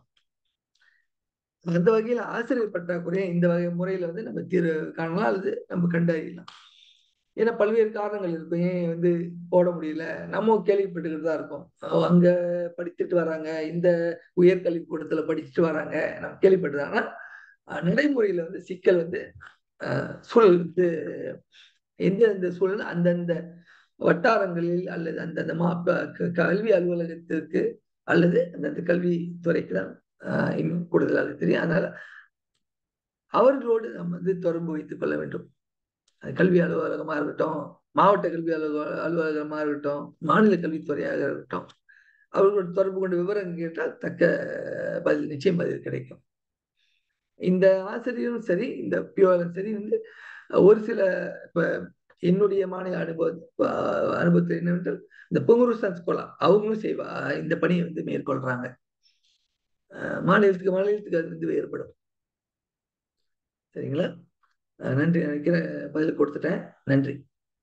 C: அந்த வகையில் ஆசிரியர் பற்றாக்குறையை இந்த வகை முறையில வந்து நம்ம தீர்வு காணலாம் அல்லது நம்ம கண்டறியலாம் ஏன்னா பல்வேறு காரணங்கள் இருக்கும் ஏன் வந்து போட முடியல நம்ம கேள்விப்பட்டுக்கிட்டு தான் இருக்கோம் அஹ் அங்க படிச்சுட்டு வராங்க இந்த உயர்கல்வி கூடத்துல படிச்சுட்டு வராங்க நம்ம கேள்விப்பட்டு ஆனா அஹ் நடைமுறையில வந்து சிக்கல் வந்து அஹ் சூழல் வந்து எந்தெந்த சூழல் அந்தந்த வட்டாரங்களில் அல்லது அந்தந்த மா ப- க- கல்வி அலுவலகத்திற்கு அல்லது அந்தந்த கல்வித்துறைக்கு தான் ஆஹ் இன்னும் கூடுதலாக தெரியும் அதனால அவர்களோடு நம்ம வந்து தொடர்பு வைத்துக் கொள்ள வேண்டும் அது கல்வி அலுவலகமா இருக்கட்டும் மாவட்ட கல்வி அலுவல அலுவலகமா இருக்கட்டும் மாநில கல்வித்துறையாக இருக்கட்டும் அவர்களோடு தொடர்பு கொண்டு விவரம் கேட்டால் தக்க பதில் நிச்சயம் பதில் கிடைக்கும் இந்த ஆசிரியரும் சரி இந்த பியோரும் சரி வந்து ஒரு சில இப்ப என்னுடைய மாநில அனுபவ அஹ் அனுபவத்தில் என்னவென்றால் இந்த பொங்குரு சன்ஸ்கோலா அவங்களும் செய்வா இந்த பணியை வந்து மேற்கொள்றாங்க அஹ் மாநிலத்துக்கு மாநிலத்துக்கு அது வந்து வேறுபடும் சரிங்களா அஹ் நன்றி நினைக்கிறேன் பதில் கொடுத்துட்டேன் நன்றி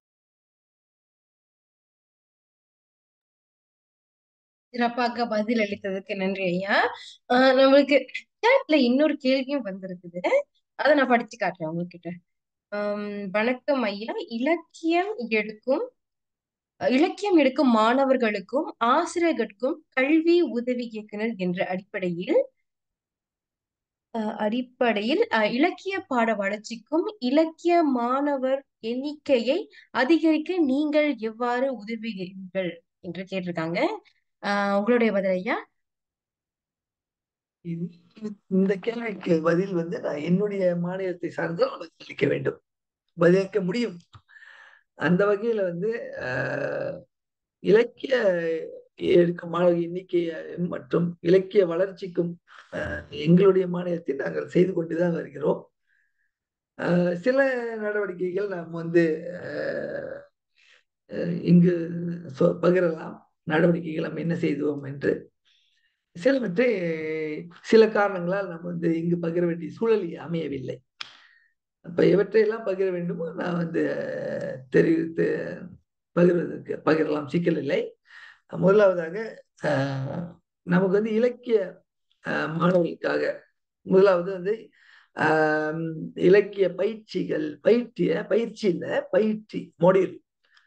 A: சிறப்பாக பதில் அளித்ததுக்கு நன்றி ஐயா ஆஹ் நம்மளுக்கு chatல இன்னொரு கேள்வியும் வந்திருக்குது அதை நான் படிச்சு காட்டுறேன் உங்ககிட்ட ஆம், வணக்கம் ஐயா இலக்கியம் எடுக்கும் இலக்கியம் எடுக்கும் மாணவர்களுக்கும் ஆசிரியர்களுக்கும் கல்வி உதவி இயக்குனர் என்ற அடிப்படையில் அஹ், அடிப்படையில் அஹ், இலக்கிய பாட வளர்ச்சிக்கும் இலக்கிய மாணவர் எண்ணிக்கையை அதிகரிக்க நீங்கள் எவ்வாறு உதவுகிறீர்கள் என்று கேட்டிருக்காங்க ஆஹ் உங்களுடைய பதில் ஐயா
C: இந்த இந்த கேள்விக்கு பதில் வந்து நான் என்னுடைய மாநிலத்தை சார்ந்தால் பதிலளிக்க வேண்டும் பதிலளிக்க முடியும் அந்த வகையில வந்து அஹ், இலக்கிய எடுக்கும் மாணவர் எண்ணிக்கை மற்றும் இலக்கிய வளர்ச்சிக்கும் அஹ், எங்களுடைய மாநிலத்தில் நாங்கள் செய்து கொண்டுதான் வருகிறோம் அஹ், சில நடவடிக்கைகள் நாம் வந்து அஹ், அஹ், இங்கு சொ- பகிரலாம் நடவடிக்கைகள் நம்ம என்ன செய்தோம் என்று சிலவற்றை சில காரணங்களால் நம்ம வந்து இங்கு பகிர வேண்டிய சூழல் அமையவில்லை அப்ப எவற்றையெல்லாம் பகிர வேண்டுமோ நான் வந்து அஹ், தெரிவித்து பகிர்வதற்கு பகிரலாம் சிக்கல் இல்லை முதலாவதாக அஹ், நமக்கு வந்து இலக்கிய அஹ், மாணவர்களுக்காக முதலாவது வந்து ஆஹ், இலக்கிய பயிற்சிகள் பயிற்சிய பயிற்சி இல்ல பயிற்சி மொடியூல்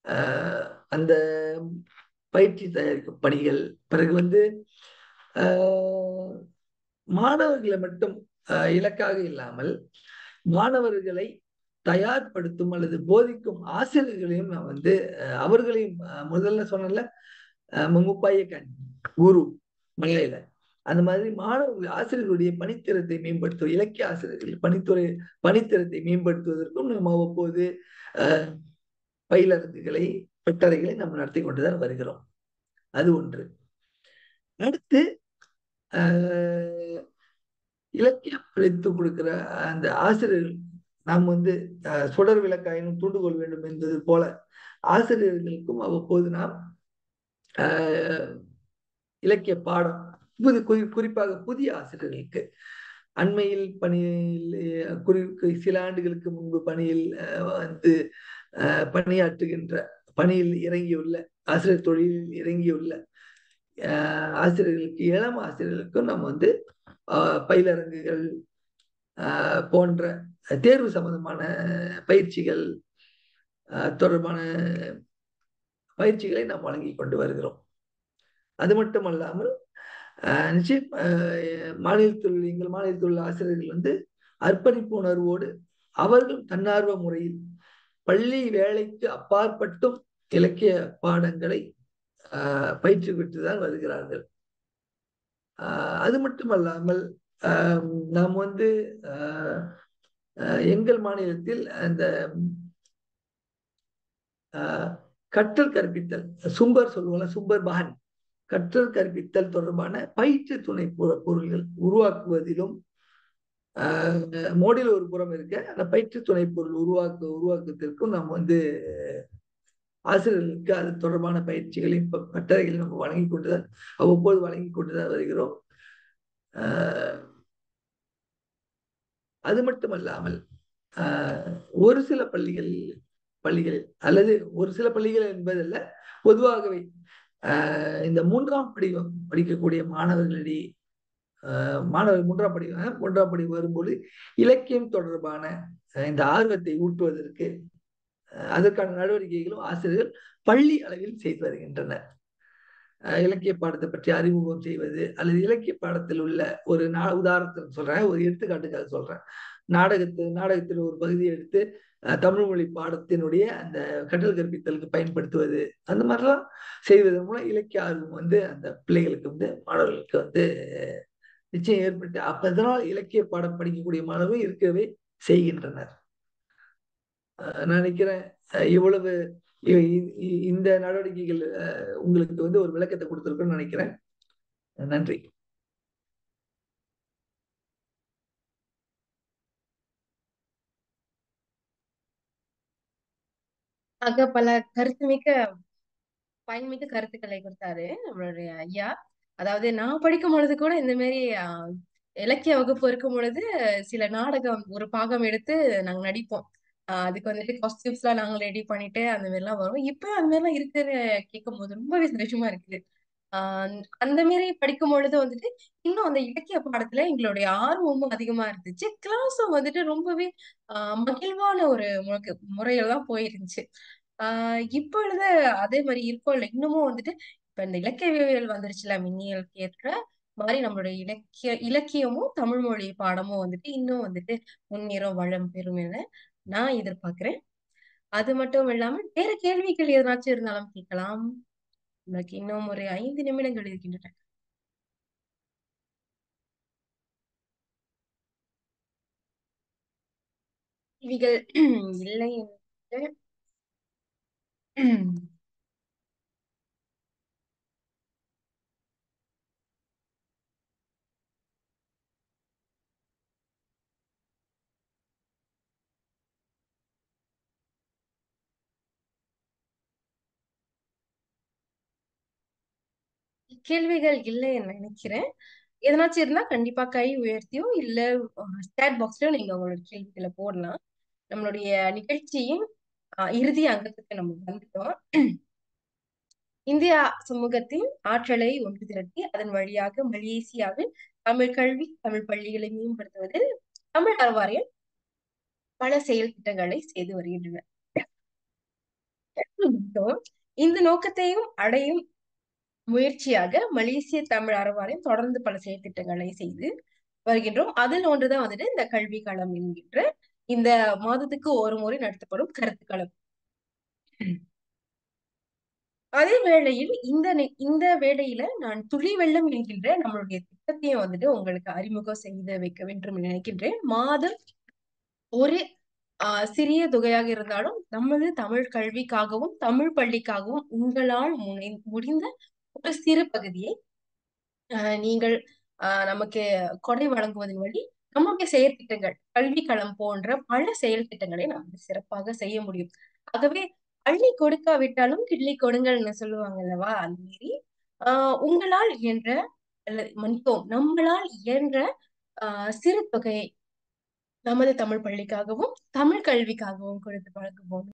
C: ஆஹ் அந்த பயிற்சி தயாரிக்கும் பணிகள் பிறகு வந்து ஆஹ் மாணவர்களை மட்டும் ஆஹ் இலக்காக இல்லாமல் மாணவர்களை தயார்படுத்தும் அல்லது போதிக்கும் ஆசிரியர்களையும் நான் வந்து ஆஹ் அவர்களையும் ஆஹ் முதல்ல சொன்னல முப்பாய கண் குரு மலையில அந்த மாதிரி மாணவர்கள் ஆசிரியர்களுடைய பணித்திறத்தை மேம்படுத்தும் இலக்கிய ஆசிரியர்கள் பணித்துறை பணித்திறத்தை மேம்படுத்துவதற்கும் நம்ம அவ்வப்போது ஆஹ் பயிலரங்குகளை பெட்டறைகளை நம்ம நடத்தி கொண்டுதான் வருகிறோம் அது ஒன்று அடுத்து ஆஹ் இலக்கியம் படித்து கொடுக்கிற அந்த ஆசிரியர்கள் நாம் வந்து ஆஹ் சுடர் விளக்காயினும் தூண்டுகோல் வேண்டும் என்பது போல ஆசிரியர்களுக்கும் அவ்வப்போது நாம் ஆஹ் இலக்கிய பாடம் புது குறி குறிப்பாக புதிய ஆசிரியர்களுக்கு அண்மையில் பணியில் அஹ், குறி சில ஆண்டுகளுக்கு முன்பு பணியில் ஆஹ், வந்து ஆஹ், பணியாற்றுகின்ற பணியில் இறங்கியுள்ள ஆசிரியர் தொழிலில் இறங்கியுள்ள ஆஹ், ஆசிரியர்களுக்கு இளம் ஆசிரியர்களுக்கும் நம்ம வந்து ஆஹ், பயிலரங்குகள் ஆஹ், போன்ற தேர்வு சம்பந்தமான பயிற்சிகள் ஆஹ், தொடர்பான பயிற்சிகளை நாம் வழங்கி கொண்டு வருகிறோம் அது மட்டுமல்லாமல் ஆஹ், நிச்சயம் ஆஹ், மாநிலத்தில் உள்ள எங்கள் மாநிலத்தில் உள்ள ஆசிரியர்கள் வந்து அர்ப்பணிப்பு உணர்வோடு அவர்கள் தன்னார்வ முறையில் பள்ளி வேலைக்கு அப்பாற்பட்டும் இலக்கிய பாடங்களை ஆஹ், பயிற்சி பெற்றுதான் வருகிறார்கள் ஆஹ், அது மட்டுமல்லாமல் ஆஹ், நாம் வந்து ஆஹ், ஆஹ், எங்கள் மாநிலத்தில் அந்த ஆஹ், கற்றல் கற்பித்தல் சும்பர் சொல்லுவோம்ல சும்பர் மகன் கற்றல் கற்பித்தல் தொடர்பான பயிற்சி துணை பொ- பொருள்கள் உருவாக்குவதிலும் ஆஹ், மோடியில் ஒரு புறம் இருக்க அந்த பயிற்சி துணை பொருள் உருவாக்க உருவாக்கத்திற்கும் நாம் வந்து ஆசிரியர்களுக்கு அது தொடர்பான பயிற்சிகளையும் ப- பட்டறைகளையும் நம்ம வழங்கி கொண்டுதான் அவ்வப்போது வழங்கி கொண்டுதான் வருகிறோம் ஆஹ், அது மட்டுமல்லாமல் ஆஹ், ஒரு சில பள்ளிகள் பள்ளிகளில் அல்லது ஒரு சில பள்ளிகள் என்பதல்ல பொதுவாகவே ஆஹ், இந்த மூன்றாம் படிவம் படிக்கக்கூடிய மாணவர்களிடையே ஆஹ், மாணவர் மூன்றாம் படி ஆஹ், மூன்றாம் படி வரும்போது இலக்கியம் தொடர்பான ஆஹ், இந்த ஆர்வத்தை ஊட்டுவதற்கு ஆஹ், அதற்கான நடவடிக்கைகளும் ஆசிரியர்கள் பள்ளி அளவில் செய்து வருகின்றனர் ஆஹ், இலக்கிய பாடத்தை பற்றி அறிமுகம் செய்வது அல்லது இலக்கிய பாடத்தில் உள்ள ஒரு நா உதாரணத்துக்கு சொல்றேன் ஒரு எடுத்துக்காட்டுக்காக சொல்றேன் நாடகத்து நாடகத்தில் ஒரு பகுதியை எடுத்து அஹ், தமிழ் மொழி பாடத்தினுடைய அந்த கற்றல் கற்பித்தலுக்கு பயன்படுத்துவது அந்த மாதிரிலாம் செய்வதன் மூலம் இலக்கிய ஆர்வம் வந்து அந்த பிள்ளைகளுக்கு வந்து மாணவர்களுக்கு வந்து நிச்சயம் ஏற்பட்டு அப்ப இதனால் இலக்கிய பாடம் படிக்கக்கூடிய மாணவர்கள் இருக்கவே செய்கின்றனர் அஹ், நான் நினைக்கிறேன் அஹ், இவ்வளவு இ- இ- இ- இந்த நடவடிக்கைகள் அஹ், உங்களுக்கு வந்து ஒரு விளக்கத்தை கொடுத்திருக்குன்னு நினைக்கிறேன் நன்றி
A: ஆக பல கருத்துமிக்க பயன்மிக்க கருத்துக்களை கொடுத்தாரு நம்மளுடைய ஐயா அதாவது நான் படிக்கும் பொழுது கூட இந்த மாதிரி ஆஹ், இலக்கிய வகுப்பு இருக்கும் பொழுது சில நாடகம் ஒரு பாகம் எடுத்து நாங்க நடிப்போம் ஆஹ், அதுக்கு வந்துட்டு காஸ்டியூம்ஸ் எல்லாம் நாங்க ரெடி பண்ணிட்டு அந்த மாதிரி எல்லாம் வரும் இப்ப அந்த மாதிரி எல்லாம் இருக்கிற கேட்கும் போது ரொம்பவே சந்தோஷமா இருக்குது ஆஹ் அந்த மாதிரி படிக்கும் பொழுது வந்துட்டு இன்னும் அந்த இலக்கிய பாடத்துல எங்களுடைய ஆர்வமும் அதிகமா இருந்துச்சு கிளாஸும் வந்துட்டு ரொம்பவே ஆஹ் மகிழ்வான ஒரு முறைக்கு முறையில தான் போயிருந்துச்சு ஆஹ் இப்பொழுது அதே மாதிரி இருக்கோ இல்லை இன்னமும் வந்துட்டு இப்ப இந்த இலக்கியவியல் வந்துருச்சுல மின்னியலுக்கு ஏற்ற மாதிரி நம்மளுடைய இலக்கிய இலக்கியமும் தமிழ் மொழி பாடமும் வந்துட்டு இன்னும் வந்துட்டு முன்னேறும் வளம் பெறும் என நான் எதிர்பார்க்கிறேன் அது மட்டும் இல்லாம வேற கேள்விகள் எதனாச்சும் இருந்தாலும் கேட்கலாம் உங்களுக்கு இன்னும் ஒரு ஐந்து நிமிடங்கள் இருக்கின்றன கேள்விகள் இல்லை என்று கேள்விகள் இல்லைன்னு நினைக்கிறேன் எதனாச்சும் இருந்தா கண்டிப்பா கை உயர்த்தியோ இல்ல ஸ்டாட் பாக்ஸ்லயோ நீங்க உங்களோட கேள்விகளை போடலாம் நம்மளுடைய நிகழ்ச்சியின் அஹ், இறுதி அங்கத்துக்கு நம்ம வந்துட்டோம் இந்தியா சமூகத்தின் ஆற்றலை ஒன்று திரட்டி அதன் வழியாக மலேசியாவில் தமிழ் கல்வி தமிழ் பள்ளிகளை மேம்படுத்துவதில் தமிழ் அறவாரியம் பல செயல் திட்டங்களை செய்து வருகின்றன இந்த நோக்கத்தையும் அடையும் முயற்சியாக மலேசிய தமிழ் அறவாரியம் தொடர்ந்து பல செயற்திட்டங்களை செய்து வருகின்றோம் அதில் ஒன்றுதான் வந்துட்டு இந்த கல்வி களம் என்கின்ற இந்த மாதத்துக்கு ஒரு முறை நடத்தப்படும் கருத்துக்களம் அதே வேளையில் இந்த நி- இந்த வேளையில நான் துளி வெள்ளம் என்கின்ற நம்மளுடைய திட்டத்தையும் வந்துட்டு உங்களுக்கு அறிமுகம் செய்து வைக்க வேண்டும் என்று நினைக்கின்றேன் மாதம் ஒரு ஆஹ் சிறிய தொகையாக இருந்தாலும் நமது தமிழ் கல்விக்காகவும் தமிழ் பள்ளிக்காகவும் உங்களால் முனை முடிந்த ஒரு சிறு பகுதியை ஆஹ் நீங்கள் ஆஹ் நமக்கு கொடை வழங்குவதன் வழி நம்முடைய செயற்திட்டங்கள் கல்வி களம் போன்ற பல செயல் திட்டங்களை நாம் வந்து சிறப்பாக செய்ய முடியும் ஆகவே அள்ளி கொடுக்காவிட்டாலும் கிள்ளி கொடுங்கள்னு சொல்லுவாங்க அல்லவா அந்த மாரி ஆஹ் உங்களால் இயன்ற அல்லது மன்னிக்கவும் நம்மளால் இயன்ற ஆஹ் சிறு தொகையை நமது தமிழ் பள்ளிக்காகவும் தமிழ் கல்விக்காகவும் கொடுத்து பழகுவோம்